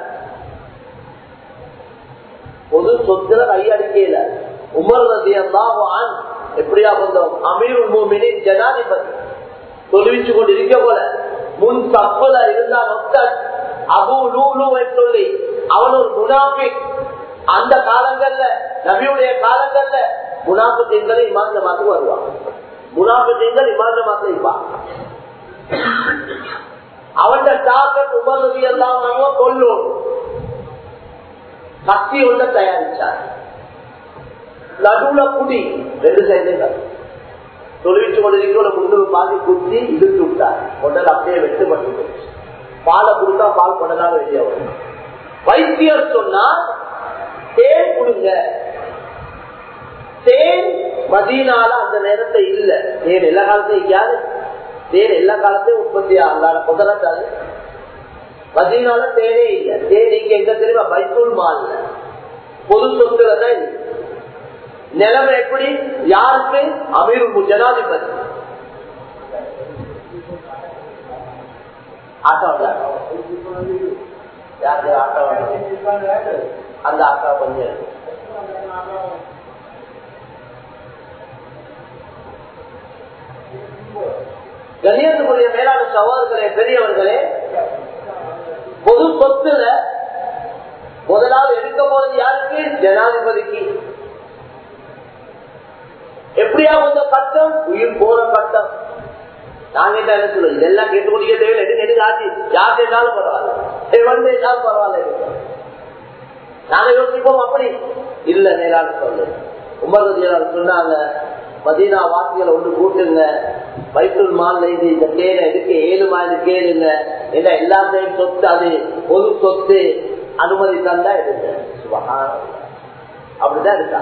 பொது சொத்துல கையடிக்கையில உமர் ரதியல்லாஹான் எப்படியா வந்தோம் அமீர் மூமினின் ஜனாதிபதி தொழுவிச்சு கொண்டு இருக்க போல முன் தப்புல இருந்தா நொத்தன் அபு லூலுவை சொல்லி அவன் ஒரு முனாபிக் அந்த காலங்கள்ல நபியுடைய காலங்கள்ல முனாபத்தின்களை இமாந்த மாத்து வருவான் முனாபத்தின்கள் இமாந்த மாத்து இருப்பான் அவன் டாக்டர் உமர்நதி எல்லாம் கொல்லும் கத்தி ஒன்றை தயாரிச்சார் நடுவுல குடி ரெண்டு சைடுங்க தொழிற்சி கொண்டிருக்கிற முன்னூறு பாதி குத்தி இழுத்து விட்டார் உடல் அப்படியே வெட்டுப்பட்டு போச்சு பாலை கொடுத்தா பால் கொண்டதாக வெளியே வரும் வைத்தியர் சொன்னா தேன் கொடுங்க தேன் மதியனால அந்த நேரத்தை இல்ல தேன் எல்லா காலத்தையும் யாரு தேன் எல்லா காலத்தையும் உற்பத்தி ஆகலாம் முதலாட்டாது மதியனால தேனே இல்ல தேன் இங்க எங்க தெரியுமா பைத்தூள் மால்ல பொது சொத்துல தான் இல்லை நிலைமை எப்படி யாருக்கு அமீர் ஜனாதிபதி ஆட்டோ யாரு ஆட்டோ அந்த ஆட்டோ கொஞ்சம் கணியத்துக்குரிய மேலான சகோதரர்களே பெரியவர்களே பொது சொத்துல முதலாவது எடுக்க போறது யாருக்கு ஜனாதிபதிக்கு எப்படியா வந்த கட்டம் உயிர் போற கட்டம் நாங்க என்ன சொல்லுவோம் இதெல்லாம் கேட்டுக்கொண்டே தேவையில்லை எடுங்க எடுங்க ஆச்சு யார் கேட்டாலும் பரவாயில்ல வந்து தான் பரவாயில்ல நாங்க யோசிப்போம் அப்படி இல்ல மேலான சொல்லு உமர் சொன்னாங்க மதீனா வாக்கிகளை ஒன்று கூட்டுங்க பைத்துல் மால்ல இது இந்த கேளு இதுக்கு ஏழு மாதிரி கேளுங்க ஏன்னா எல்லாத்தையும் சொத்து அது பொது சொத்து அனுமதி தந்தா எடுங்க சுபகான அப்படிதான் இருக்கா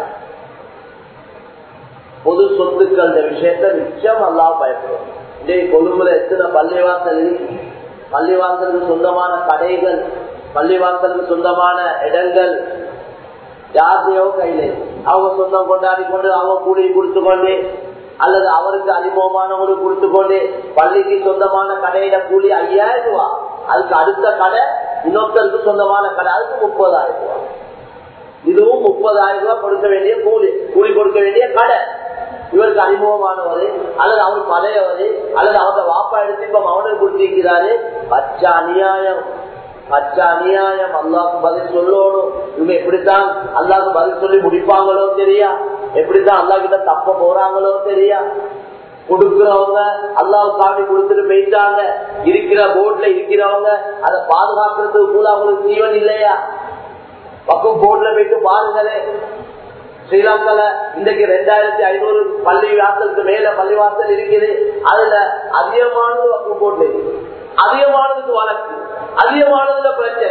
பொது சொத்துக்கள் விஷயத்த நிச்சயம் அல்லா பயப்படும் இதே கொழும்புல எத்தனை பள்ளிவாசல் இருக்கு பள்ளிவாசலுக்கு சொந்தமான கடைகள் பள்ளிவாசலுக்கு சொந்தமான இடங்கள் யாருடையோ கையில அவங்க சொந்தம் கொண்டாடி கொண்டு அவங்க கூலி கொடுத்து கொண்டு அல்லது அவருக்கு அறிமுகமானவங்களுக்கு கொடுத்து கொண்டு பள்ளிக்கு சொந்தமான கடையில கூலி ஐயாயிரம் ரூபாய் அதுக்கு அடுத்த கடை இன்னொருத்தருக்கு சொந்தமான கடை அதுக்கு முப்பதாயிரம் ரூபாய் இதுவும் முப்பதாயிரம் ரூபாய் கொடுக்க வேண்டிய கூலி கூலி கொடுக்க வேண்டிய கடை இவருக்கு அறிமுகமானவர் அல்லது அவர் பழையவர் அல்லது அவங்க வாப்பா எடுத்து இப்ப அவனுக்கு கொடுத்திருக்கிறாரு பச்சை அநியாயம் பச்சை அநியாயம் அல்லாவுக்கு பதில் சொல்லணும் இவங்க எப்படித்தான் அல்லாவுக்கு பதில் சொல்லி முடிப்பாங்களோ தெரியா எப்படித்தான் அல்லா கிட்ட தப்ப போறாங்களோ தெரியா கொடுக்கிறவங்க அல்லாஹ் காட்டி கொடுத்துட்டு போயிட்டாங்க இருக்கிற போர்ட்ல இருக்கிறவங்க அதை பாதுகாக்கிறதுக்கு கூட அவங்களுக்கு ஜீவன் இல்லையா பக்கம் போர்ட்ல போயிட்டு பாருங்களேன் ஸ்ரீலங்கால இன்றைக்கு ரெண்டாயிரத்தி ஐநூறு பள்ளி வாசலுக்கு மேல பள்ளி வாசல் இருக்குது அதுல அதிகமானது பக்கம் போர்ட்ல இருக்கு அதிகமானதுக்கு வழக்கு அதிகமானதுல பிரச்சனை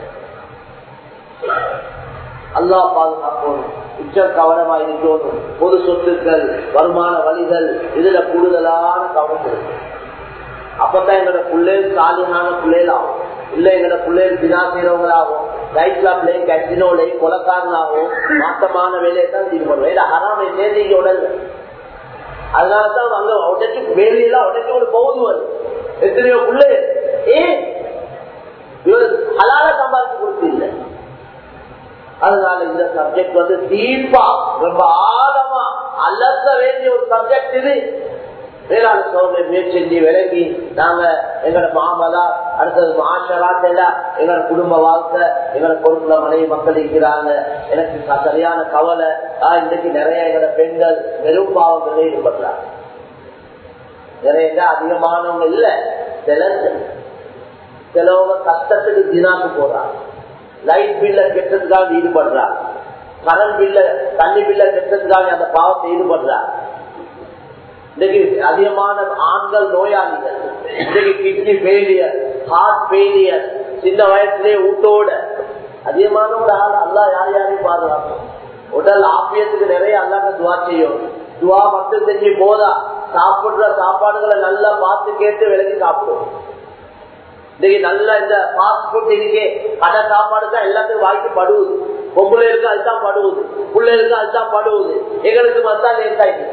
அல்லா பாதுகாப்போம் உச்ச கவனமா இருக்கணும் பொது சொத்துக்கள் வருமான வழிகள் இதுல கூடுதலான கவனம் இருக்கு அப்பதான் எங்களோட பிள்ளைகள் சாலியான பிள்ளைகள் ஆகும் இல்ல எங்களோட பிள்ளைகள் தினா செய்யறவங்களாகும் நைட் கிளப்லயும் கசினோலையும் கொலக்காரனாகவும் மாற்றமான வேலையை தான் இது பண்ணுவோம் இல்ல ஹராமை சேர்ந்து உடல் அதனாலதான் அங்க உடச்சு வேலையெல்லாம் உடச்சு ஒரு போகுது வருது எத்தனையோ பிள்ளை ஏன் இவர் ஹலால சம்பாதிச்சு கொடுத்து இல்லை அதனால இந்த சப்ஜெக்ட் வந்து டீப்பா ரொம்ப ஆழமா அலச வேண்டிய ஒரு சப்ஜெக்ட் இது வேளாண் சோதனை முயற்சி விலகி நாங்க எங்களோட மாமலா அடுத்தது மாஷராத் எல்லாம் எங்களோட குடும்ப வாழ்க்கை எங்களோட பொறுப்புல மனைவி மக்கள் இருக்கிறாங்க எனக்கு சரியான கவலை ஆஹ் இன்றைக்கு நிறைய எங்களோட பெண்கள் வெறும் பாவங்களே ஈடுபடுறாங்க நிறைய அதிகமானவங்க இல்ல சிலர் சிலவங்க கஷ்டத்துக்கு தினாக்கு போறாங்க லைட் பில்ல கெட்டதுக்காக ஈடுபடுறாங்க கரண்ட் பில்ல தண்ணி பில்ல கெட்டதுக்காக அந்த பாவத்தை ஈடுபடுறாங்க இன்னைக்கு அதிகமான ஆண்கள் நோயாளிகள் இன்னைக்கு கிட்னி ஃபெயிலியர் ஹார்ட் ஃபெயிலியர் சின்ன வயசுலயே ஊட்டோட அதிகமான ஒரு ஆள் அல்லா யார் யாரையும் பாதுகாக்கும் உடல் ஆப்பியத்துக்கு நிறைய அல்லாத துவா செய்யும் துவா மட்டும் செஞ்சு போதா சாப்பிடுற சாப்பாடுகளை நல்லா பார்த்து கேட்டு விலகி சாப்பிடுவோம் இன்னைக்கு நல்ல இந்த ஃபாஸ்ட் ஃபுட் இன்னைக்கு கடை சாப்பாடு தான் எல்லாத்துக்கும் வாய்க்கு படுவது பொம்பளைகளுக்கு அதுதான் படுவது பிள்ளைகளுக்கு அதுதான் படுவது எங்களுக்கு வந்தா லேசாயிடுது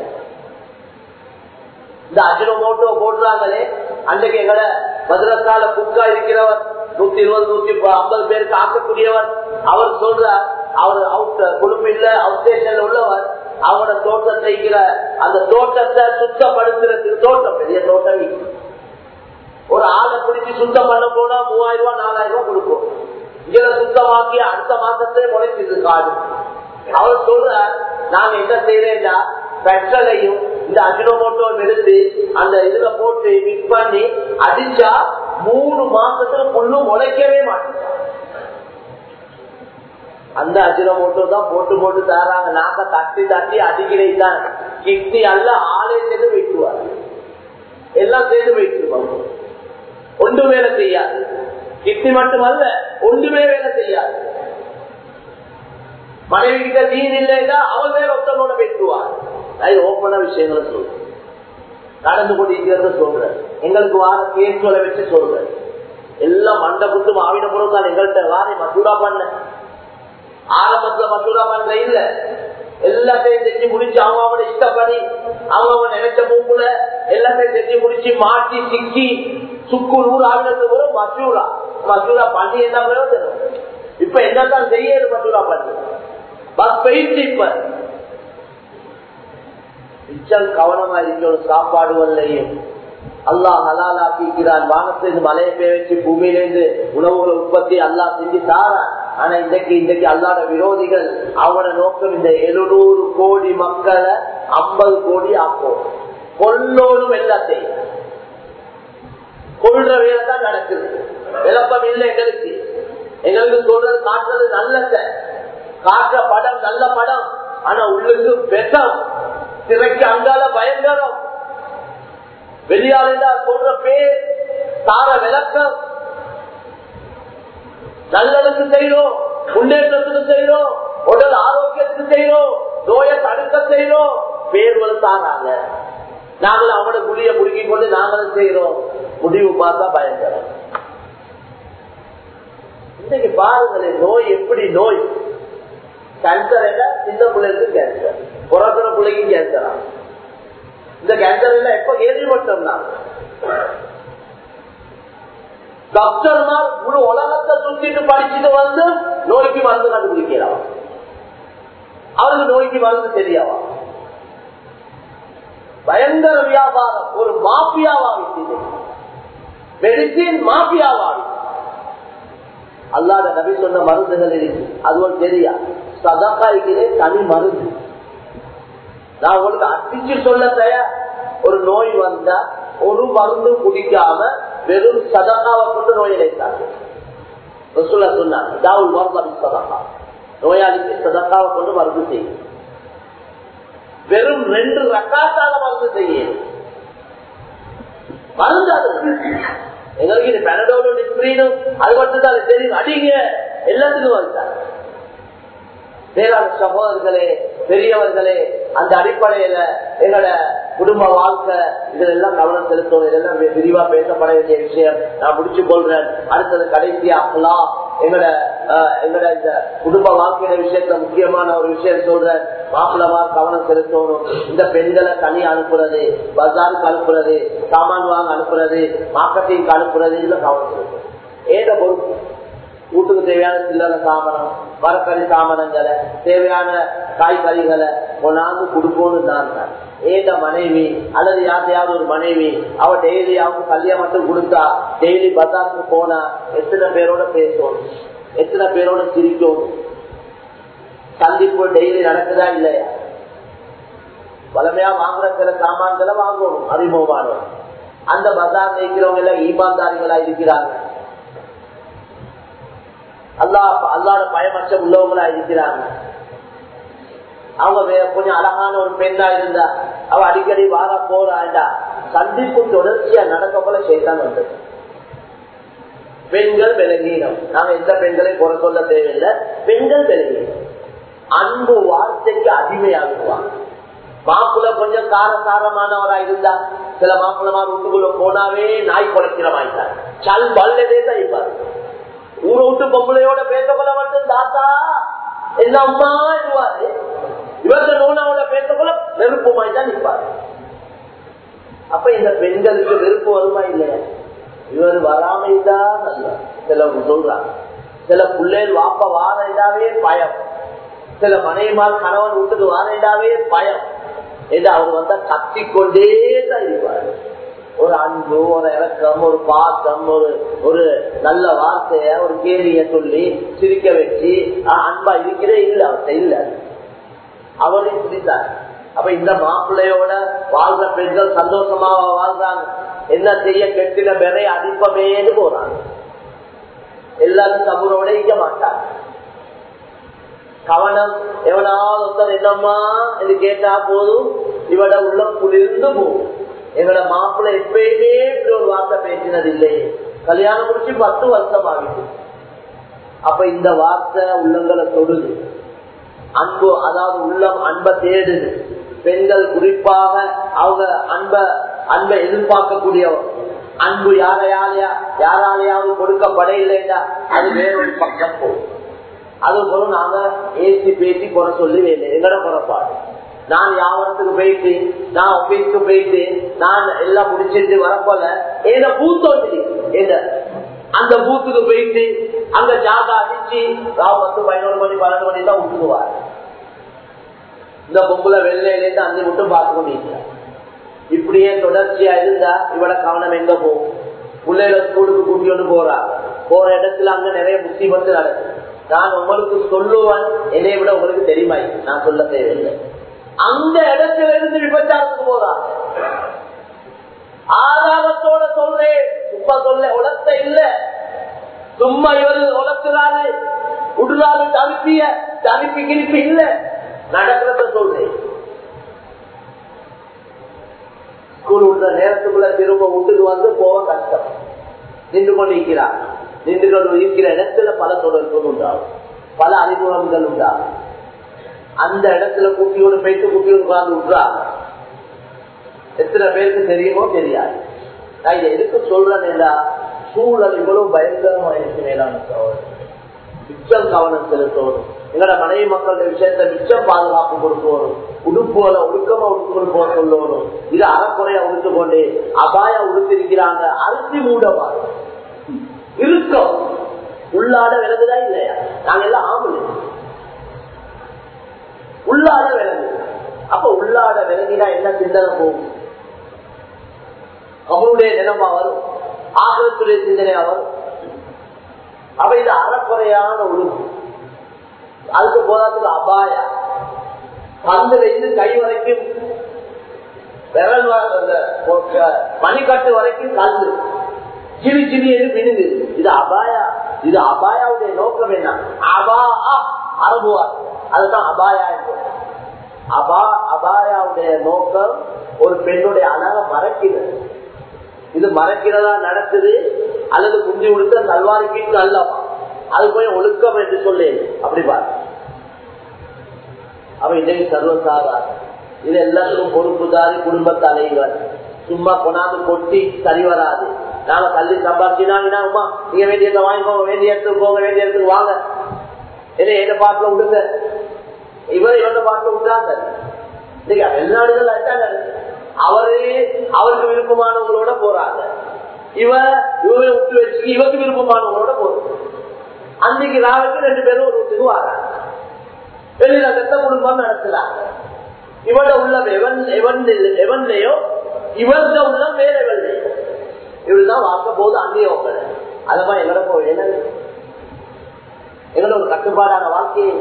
இந்த அஜினோமோட்டோ போடுறாங்களே அன்றைக்கு எங்களை மதுரத்தால புக்கா இருக்கிறவர் நூத்தி இருபது நூத்தி ஐம்பது பேருக்கு ஆக்கக்கூடியவர் அவர் சொல்றார் அவர் அவுட் குடும்பம் இல்ல அவுட் ஸ்டேஷன்ல உள்ளவர் அவரோட தோட்டத்தை இருக்கிற அந்த தோட்டத்தை சுத்தப்படுத்துறதுக்கு தோட்டம் பெரிய தோட்டம் ஒரு ஆளை பிடிச்சி சுத்தம் பண்ண போனா மூவாயிரம் ரூபாய் நாலாயிரம் ரூபாய் கொடுக்கும் இதுல சுத்தமாக்கி அடுத்த மாசத்திலே முளைச்சிது காடு அவர் சொல்ற நாங்க என்ன செய்யறேன்னா பெட்ரோலையும் இந்த அஜினோமோட்டோ எடுத்து அந்த இதுல போட்டு மிக்ஸ் பண்ணி அடிச்சா மூணு மாசத்துக்கு புல்லு முளைக்கவே மாட்டேன் அந்த அஜினோமோட்டோ தான் போட்டு போட்டு தராங்க நாக்க தட்டி தட்டி அடிக்கிறேன் தான் கிட்னி அல்ல ஆளே சேர்ந்து வைக்குவார் எல்லாம் சேர்ந்து வைக்குவாங்க ஒன்று வேலை செய்யாது கிட்னி மட்டுமல்ல ஒன்றுமே வேலை செய்யாது மனைவி கிட்ட தீன் இல்லைன்னா அவன் வேற ஒருத்தனோட பேசுவார் அது ஓப்பனா விஷயங்களை சொல்றேன் நடந்து கொண்டிருக்கிறது சொல்றேன் எங்களுக்கு வார கேஸ்களை வச்சு சொல்றேன் எல்லாம் மண்டை குத்து மாவின பொருள் தான் எங்கள்கிட்ட வாரி மசூரா பண்ண ஆரம்பத்துல மசூரா பண்ற இல்ல எல்லாத்தையும் செஞ்சு முடிச்சு அவங்க அவனோட இஷ்டப்படி அவங்க அவங்க நினைச்ச மூக்குல எல்லாத்தையும் செஞ்சு முடிச்சு மாட்டி சிக்கி சுக்கு நூறு ஆகினத்துக்கு வரும் மசூரா மசூரா பண்ணி என்ன பிரயோஜனம் இப்ப என்னதான் செய்யறது மசூரா பண்ணு பஸ் போயிடுச்சு இப்ப மிச்சம் கவனமா இருக்கணும் சாப்பாடுகள்லையும் அல்லாஹ் ஹலாலாக்கிக்கிறான் வானத்திலிருந்து மலையை பெய்ய வச்சு பூமியிலிருந்து உணவுகளை உற்பத்தி அல்லாஹ் செஞ்சு தாரான் ஆனா இன்றைக்கு இன்றைக்கு அல்லாத விரோதிகள் அவனோட நோக்கம் இந்த எழுநூறு கோடி மக்களை ஐம்பது கோடி ஆக்கும் கொல்லோடும் எல்லாத்தையும் கொள்ற வேலை தான் நடக்குது விளப்பம் இல்லை எங்களுக்கு எங்களுக்கு சொல்றது காட்டுறது நல்லத காட்டுற படம் நல்ல படம் ஆனா உள்ளுக்கு பெசம் திரைக்கு அங்கால பயங்கரம் வெளியாளா சொல்ற பேர் தார விளக்கம் நல்லதுக்கு செய்யறோம் முன்னேற்றத்துக்கு செய்யறோம் உடல் ஆரோக்கியத்துக்கு செய்யறோம் நோயை தடுக்க செய்யறோம் பேர் தாராங்க நாங்களும் அவனோட குழிய முடுக்கி கொண்டு நாங்களும் செய்யறோம் முடிவு பார்த்தா பயங்கரம் இன்னைக்கு பாருங்களேன் நோய் எப்படி நோய் கேன்சர் என்ன சின்ன பிள்ளைக்கு கேன்சர் பிறக்கிற பிள்ளைக்கும் கேன்சரா இந்த கேன்சர் எல்லாம் எப்ப கேள்விப்பட்டோம்னா டாக்டர்மார் முழு உலகத்தை சுத்திட்டு படிச்சுட்டு வந்து நோய்க்கு மருந்து கண்டுபிடிக்கிறான் அவருக்கு நோய்க்கு மருந்து தெரியாவா பயங்கர வியாபாரம் ஒரு மாப்பியாவாகிட்டு மெடிசின் மாப்பியாவாகி அல்லாத நபி சொன்ன மருந்துகள் இருக்கு அது ஒரு தெரியா சதக்கா இருக்கிறே தனி மருந்து நான் உங்களுக்கு அடிச்சு சொல்ல தயார் ஒரு நோய் வந்தா ஒரு மருந்து குடிக்காம வெறும் சதக்காவை கொண்டு நோய் இணைத்தாங்க சொன்னாங்க தாவுல் மருந்து சதக்கா நோயாளிக்கு சதக்காவை கொண்டு மருந்து செய்யும் வெறும் ரெண்டு ரக்காத்தால மருந்து செய்யும் மருந்து அது எங்களுக்கு இது பெனடோலும் டிஸ்பிரீனும் அது மட்டும் தான் தெரியும் அடிங்க எல்லாத்துக்கும் வந்துட்டாங்க வேளாண் சகோதரர்களே பெரியவர்களே அந்த அடிப்படையில எங்களோட குடும்ப வாழ்க்கை இதெல்லாம் கவனம் செலுத்தணும் இதெல்லாம் விரிவா பேசப்பட வேண்டிய விஷயம் நான் முடிச்சு கொள்றேன் அடுத்தது கடைசியா அப்லா எங்களோட எங்களோட இந்த குடும்ப வாழ்க்கையோட விஷயத்துல முக்கியமான ஒரு விஷயம் சொல்றேன் மாப்பிளமா கவனம் செலுத்தணும் இந்த பெண்களை தனி அனுப்புறது பஜாருக்கு அனுப்புறது சாமான் வாங்க அனுப்புறது மார்க்கெட்டிங் அனுப்புறது இதுல கவனம் செலுத்தணும் ஏத பொறுப்பு வீட்டுக்கு தேவையான சில்லறை சாமனம் மரக்கறி சாமனங்களை தேவையான காய்கறிகளை கொண்டாந்து கொடுக்கணும் தான் ஏத மனைவி அல்லது யார்த்தையாவது ஒரு மனைவி அவ டெய்லி அவங்க கல்யாணம் மட்டும் கொடுத்தா டெய்லி பஜாருக்கு போனா எத்தனை பேரோட பேசணும் எத்தனை பேரோட சிரிக்கணும் சந்திப்பு டெய்லி நடக்குதா இல்லையா வளமையா வாங்குற சில சாமான்களை வாங்கணும் அறிமுகமானோம் அந்த பஜார் நிற்கிறவங்க எல்லாம் ஈமான்தாரிகளா இருக்கிறாங்க அல்லா அல்லாட பயமற்ற உள்ளவங்களா இருக்கிறாங்க அவங்க கொஞ்சம் அழகான ஒரு பெண்ணா இருந்தா அவ அடிக்கடி வார போறாண்டா சந்திப்பு தொடர்ச்சியா நடக்க போல செய்தான் வந்தது பெண்கள் விலகீனம் நாங்க எந்த பெண்களையும் குறை சொல்ல தேவையில்லை பெண்கள் விலகீனம் அன்பு வார்த்தைக்கு அடிமையாகுவாங்க மாப்பிள்ள கொஞ்சம் காரசாரமானவரா இருந்தா சில மாப்பிள்ளமார் வீட்டுக்குள்ள போனாவே நாய் குலைக்கிறமாயிட்டார் சல் பல்லதே தான் இருப்பாரு ஊரை விட்டு பொம்பளையோட பேசப்பட மட்டும் தாத்தா என்ன அம்மா இருவாரு இவங்க நோனாவோட பேசப்பட நெருப்புமாய் தான் நிற்பாரு அப்ப இந்த பெண்களுக்கு வெறுப்பு வருமா இல்லையா இவர் வராமைதான் நல்ல சிலவங்க சொல்றாங்க சில பிள்ளைகள் வாப்ப வாரைடாவே பயம் சில மனைவிமார் கணவன் வீட்டுக்கு வாரைடாவே பயம் என்று அவர் வந்தா கத்திக்கொண்டே தான் இருப்பாரு ஒரு அன்பு ஒரு இறக்கம் ஒரு பாசம் ஒரு ஒரு நல்ல வார்த்தைய ஒரு கேள்விய சொல்லி சிரிக்க வச்சு அன்பா இருக்கிறே இல்ல அவர்கிட்ட இல்ல அவரையும் பிடித்தார் அப்ப இந்த மாப்பிள்ளையோட வாழ்ற பெண்கள் சந்தோஷமா வாழ்றாங்க என்ன செய்ய கெட்டில பெறைய அடிப்பமேன்னு போறாங்க எல்லாரும் சபுரோட இருக்க மாட்டாங்க கவனம் எவனாவது ஒருத்தர் என்னம்மா என்று கேட்டா போதும் இவட உள்ள குளிர்ந்து போகும் எங்களோட மாப்பிள்ள எப்பயுமே இப்படி ஒரு வார்த்தை பேசினது இல்லையே கல்யாணம் முடிச்சு பத்து வருஷம் ஆகிட்டு அப்ப இந்த வார்த்தை உள்ளங்களை தொடுது அன்பு அதாவது உள்ளம் அன்பை தேடுது பெண்கள் குறிப்பாக அவங்க அன்ப அன்பை எதிர்பார்க்கக்கூடிய அன்பு யாரையாலையா யாராலையாவது கொடுக்கப்பட இல்லைன்னா அது வேறொரு பக்கம் போகும் அது போல நாங்க ஏசி பேசி குறை சொல்லி வேலை எங்கட குறைப்பாடு நான் யாவரத்துக்கு போயிட்டு நான் ஆபீஸ்க்கு போயிட்டு நான் எல்லாம் முடிச்சிட்டு வரப்போல ஏத பூத்து வந்து அந்த பூத்துக்கு போயிட்டு அங்க ஜாதா அடிச்சு பத்து பதினோரு மணி பன்னெண்டு மணி தான் விட்டுக்குவார் இந்த பொம்புல வெள்ளையிலேருந்து அஞ்சு மட்டும் பார்த்து கொண்டிருக்கிறார் இப்படியே தொடர்ச்சியா இருந்தா இவட கவனம் எங்க போகும் பிள்ளைகளை ஸ்கூலுக்கு கூட்டிட்டு போறா போற இடத்துல அங்க நிறைய முக்கியமத்து நடக்குது நான் உங்களுக்கு சொல்லுவேன் என்னை விட உங்களுக்கு தெரியுமா நான் சொல்ல தேவையில்லை அந்த இடத்துல இருந்து விபச்சாரத்துக்கு போறாங்க ஆதாரத்தோட சொல்றேன் இப்ப சொல்ல உலகத்த இல்ல சும்மா இவர் உலக்குறாரு விடுறாரு தவிப்பிய தவிப்பி கிழிப்பு இல்ல நடக்கிறத சொல்றேன் ஸ்கூல் விடுற நேரத்துக்குள்ள திரும்ப விட்டுட்டு வந்து போக கஷ்டம் நின்று கொண்டு இருக்கிறார் நின்று கொண்டு இருக்கிற இடத்துல பல தொடர்புகள் உண்டாகும் பல அறிமுகங்கள் உண்டாகும் அந்த இடத்துல குட்டியோடு போயிட்டு குட்டியோடு உட்கார்ந்து விட்டுறாங்க எத்தனை பேருக்கு தெரியுமோ தெரியாது நான் இதை எதுக்கு சொல்றேன்னா சூழல் இவ்வளவு பயங்கரமா இருக்கு மேலான சோழர் மிச்சம் கவனம் செலுத்தணும் எங்களோட மனைவி மக்களுடைய விஷயத்த மிச்சம் பாதுகாப்பு கொடுக்கணும் உடுப்போல ஒழுக்கமா உடுத்துக்கொண்டு போக சொல்லணும் இது அறக்குறையா உடுத்து கொண்டு அபாயா உடுத்திருக்கிறாங்க அரிசி மூடமா இருக்கும் உள்ளாட விலகுதா இல்லையா நாங்க எல்லாம் ஆம்பளை உள்ளாட விலகு அப்ப உள்ளாட விலகினா என்ன சிந்தனை போகும் அவனுடைய நிலைமா வரும் ஆகத்துடைய சிந்தனையா வரும் அப்ப இது அறக்குறையான உடுப்பு அதுக்கு போதாதுக்கு அபாயா பந்துல இருந்து கை வரைக்கும் விரல் மணிக்கட்டு வரைக்கும் கல்லு சிறு சிறு எது மினுது இது அபாயா இது அபாயாவுடைய நோக்கம் என்ன அபா அரபுவார் அதுதான் அபாயா அபா அபாயாவுடைய நோக்கம் ஒரு பெண்ணுடைய அழக மறைக்கிறது இது மறைக்கிறதா நடக்குது அல்லது குஞ்சு கொடுத்த நல்வாரிக்கு அல்லவா அது போய் ஒழுக்கம் என்று சொல்லு அப்படி பாரு அவ இன்றைக்கு சர்வசாதாரண இது எல்லாத்துக்கும் பொறுப்புதாரி குடும்ப தலைவர் சும்மா கொண்டாந்து கொட்டி சரி வராது நாங்க தள்ளி சம்பாதிச்சுனா நீங்க வேண்டிய இடத்துல வாங்கிக்கோங்க வேண்டிய இடத்துக்கு போங்க வேண்டிய இடத்துக்கு வாங்க என்ன என்ன பாட்டுல விடுங்க இவர் இவங்க பாட்டுல விட்டாங்க இன்னைக்கு வெளிநாடுகள் ஆயிட்டாங்க அவரு அவருக்கு விருப்பமானவங்களோட போறாங்க இவ இவரை விட்டு வச்சு இவருக்கு விருப்பமானவங்களோட போறது அன்னைக்கு ராவுக்கு ரெண்டு பேரும் ஒரு வீட்டுக்கு வராங்க வெளியில கத்த குடும்பம் நடத்துறாங்க இவட உள்ளம் எவன் எவன் எவன்லையோ இவர்த உள்ளம் வேற எவன்லையோ இவருதான் வாக்க போது அங்கேயும் அதமா எங்கட போய் என்ன எங்களோட ஒரு கட்டுப்பாடான வாழ்க்கையை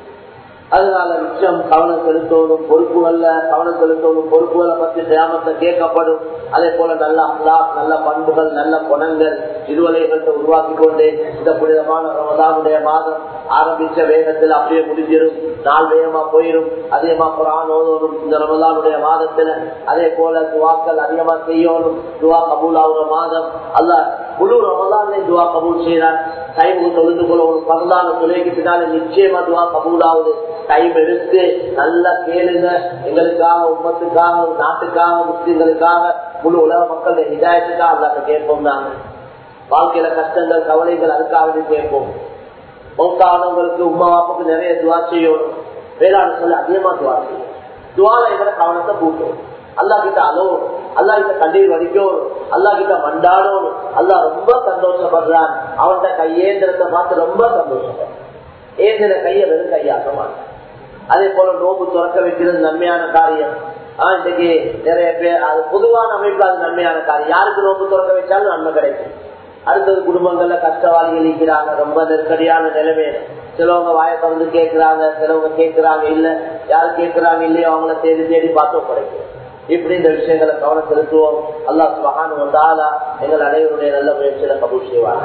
அதனால மிச்சம் கவனம் செலுத்தணும் பொறுப்புகள்ல கவனம் செலுத்தணும் பொறுப்புகளை பத்தி கிராமத்தை கேட்கப்படும் அதே போல நல்ல அம்லா நல்ல பண்புகள் நல்ல குணங்கள் இதுவரைகளை உருவாக்கி கொண்டு இந்த புனிதமான ரமதானுடைய மாதம் ஆரம்பிச்ச வேகத்தில் அப்படியே முடிஞ்சிடும் நாள் வேகமா போயிடும் அதிகமா குரான் ஓதணும் இந்த ரமதானுடைய மாதத்துல அதே போல துவாக்கள் அதிகமா செய்யணும் துவா கபூலாவுற மாதம் அல்ல முழு ரமதானே துவா கபூல் செய்யறான் டைமுக்கு தொழுது கொள்ளணும் பரதான துணைக்கு பின்னால நிச்சயமா துவா கபூலாவுது டைம் எடுத்து நல்லா கேளுங்க எங்களுக்காக உம்மத்துக்காக நாட்டுக்காக முஸ்லிம்களுக்காக முழு உலக மக்களுடைய இதாயத்துக்காக அல்லாட்ட கேட்போம் நாங்க வாழ்க்கையில கஷ்டங்கள் கவலைகள் அதுக்காக கேட்போம் மௌத்தானவங்களுக்கு உமா வாப்புக்கு நிறைய துவா செய்யணும் வேளாண் சொல்லி அதிகமா துவா செய்யும் துவால எங்களை கவனத்தை கூட்டும் அல்லா கிட்ட அலோம் அல்லா கிட்ட கண்ணீர் வடிக்கும் அல்லா கிட்ட மண்டாடும் அல்லா ரொம்ப சந்தோஷப்படுறான் அவன்கிட்ட கையேந்திரத்தை பார்த்து ரொம்ப சந்தோஷப்படுறான் ஏந்திர கைய வெறும் கையாக்க மாட்டான் அதே போல நோம்பு துறக்க வைக்கிறது நன்மையான காரியம் ஆஹ் இன்னைக்கு நிறைய பேர் அது பொதுவான அமைப்பு அது நன்மையான காரியம் யாருக்கு நோம்பு துறக்க வச்சாலும் நன்மை கிடைக்கும் அடுத்தது குடும்பங்கள்ல கஷ்டவாளிகள் இருக்கிறாங்க ரொம்ப நெருக்கடியான நிலைமையில சிலவங்க வாயை திறந்து கேட்கிறாங்க சிலவங்க கேட்கிறாங்க இல்ல யாரு கேட்கிறாங்க இல்லையோ அவங்கள தேடி தேடி பார்த்தோம் கிடைக்கும் இப்படி இந்த விஷயங்களை கவனம் செலுத்துவோம் அல்லா சுபகான வந்தாலா எங்கள் அனைவருடைய நல்ல முயற்சியில கபூல் செய்வார்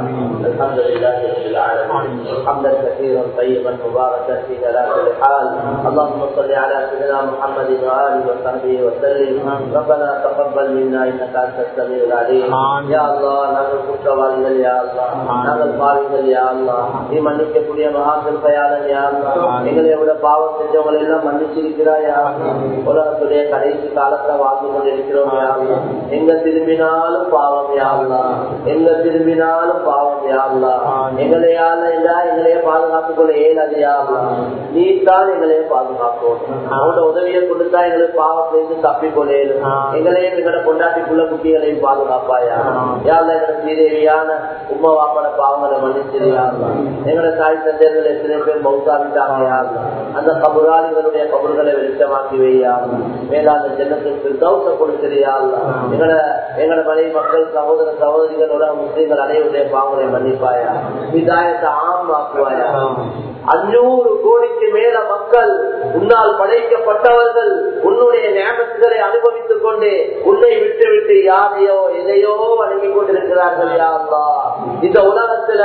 حمدا كثيرا طيبا مباركا في ثلاث الحال اللهم صل على سيدنا محمد واله وصحبه وسلم ربنا تقبل منا انك انت السميع العليم يا الله நாங்கள் குற்றவாளிகள் யா அல்லா நாங்கள் பாவிகள் யா அல்லா நீ மன்னிக்கக்கூடிய மகாசல் பயாளன் யா அல்லா எங்களை விட பாவம் செஞ்சவங்களை எல்லாம் மன்னிச்சிருக்கிறாயா உலகத்துடைய கடைசி காலத்தை வாழ்ந்து கொண்டிருக்கிறோம் யாருலா எங்க திரும்பினாலும் பாவம் யாருலா எங்க திரும்பினாலும் பாவம் யாருலா எங்களையால எங்களைய பாதுகாத்துக் கொள்ள இயலாது யாருலா நீ தான் எங்களைய பாதுகாக்கும் அவனோட உதவியை கொடுத்தா எங்களுக்கு பாவத்திலிருந்து தப்பி கொள்ளையிலும் எங்களையும் எங்களோட கொண்டாட்டிக்குள்ள குட்டிகளையும் பாதுகாப்பாயா யாருல எங்களோட சீதேவியான உமா வாப்பட பாவங்களை மன்னிச்சிருயாருலா எங்களோட தாய் தந்தையர்கள் எத்தனை பேர் மௌசாவிட்டாங்க யாருலா அந்த கபுராளிகளுடைய கபுர்களை வெளிச்சமாக்கி வையாருலா மேலான ஜன்னத்தில் பிரிதௌச கொடுக்கிறியா எங்கட எங்கட மனைவி மக்கள் சகோதர சகோதரிகளோட முஸ்லீம்கள் அனைவருடைய பாவங்களை மன்னிப்பாயா விதாயத்தை ஆமாக்குவாயா அஞ்சூறு கோடிக்கு மேல மக்கள் உன்னால் படைக்கப்பட்டவர்கள் உன்னுடைய ஞாபகங்களை அனுபவித்துக் கொண்டு உன்னை விட்டு விட்டு யாரையோ எதையோ வணங்கி கொண்டிருக்கிறார்கள் யாருலா இந்த உலகத்துல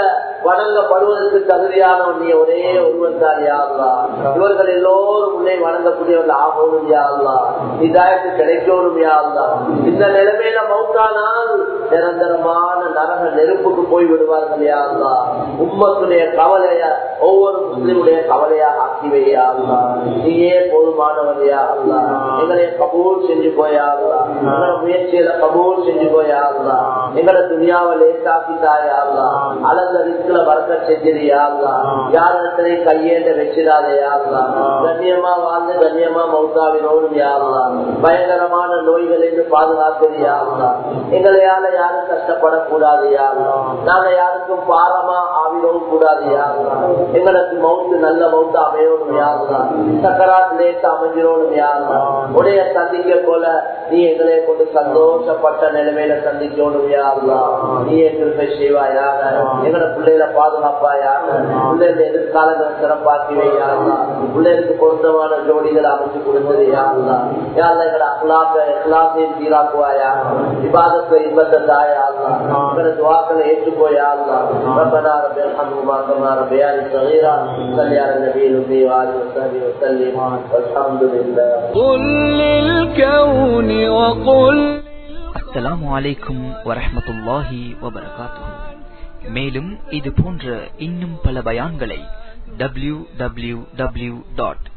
வணங்கப்படுவதற்கு தகுதியானவன் நீ ஒரே ஒருவன் தான் யாருலா இவர்கள் எல்லோரும் உன்னை வணங்கக்கூடியவர்கள் ஆகணும் யாருலா இதாயத்து கிடைக்கணும் யாருலா இந்த நிலைமையில மௌத்தானால் நிரந்தரமான நரக நெருப்புக்கு போய் விடுவார்கள் யாருலா உம்மத்துடைய கவலைய ஒவ்வொரு முஸ்லிமுடைய கவலையாக ஆக்கி வையாருலா நீயே போதுமானவர் யாருலா எங்களை கபூல் செஞ்சு போயாருலா எங்களை முயற்சியில கபூல் செஞ்சு போயாருலா எங்களை துணியாவை லேசாக்கி தாயாருலா அளந்த ரிஸ்குல வர்க்க செஞ்சிருயாருலா யாரிடத்திலையும் கையேண்ட வச்சிடாத யாருலா கண்ணியமா வாழ்ந்து கண்ணியமா மௌத்தாவினோடு யாருலா பயங்கரமான நோய்கள் என்று பாதுகாத்தது யாருலா எங்களையால யாரும் கஷ்டப்படக்கூடாது யாருலா நாங்க யாருக்கும் பாரமா ஆவிடவும் கூடாது யாருலா எங்களுக்கு மவுத்து நல்ல மவுத்து அமையோடும் யாருலா சக்கராத் லேசா அமைஞ்சிரோடும் யாருலா உடைய சந்திக்க போல நீ எங்களை கொண்டு சந்தோஷப்பட்ட நிலைமையில சந்திக்கணும் யாருலா நீ எங்களுக்கு செய்வாயாக எங்களோட பிள்ளைகளை பாதுகாப்பாயாக பிள்ளைகள் எதிர்காலங்களை சிறப்பாக்கி வையாருலா பிள்ளைகளுக்கு பொருத்தமான ஜோடிகளை அமைச்சு கொடுத்தது யாருலா யாருலா எங்களோட அகலாக்க எகலாசையும் சீராக்குவாயா விவாதத்தை இன்பத்தை தாயாருலா எங்களோட துவாக்களை ஏற்றுக்கோயாருலா ربنا رب ارحمهما كما ربياني صغيرا صل على النبي الامي وعلى وصحبه وسلم والحمد لله قل للكون وقل அஸ்ஸலாமு அலைக்கும் வரஹ்மத்துல்லாஹி வபரகாத்துஹு மேலும் இது போன்ற இன்னும் பல பயான்களை டபிள்யூ டபிள்யூ டபிள்யூ டாட்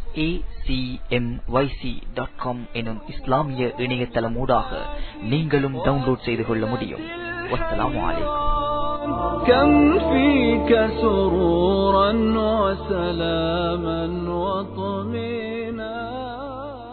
எனும் இஸ்லாமிய இணையதளமூடாக நீங்களும் டவுன்லோட் செய்து கொள்ள முடியும் வஸ்ஸலாமு அலைக்கும் كم فيك سرورا وسلاما وطمئنا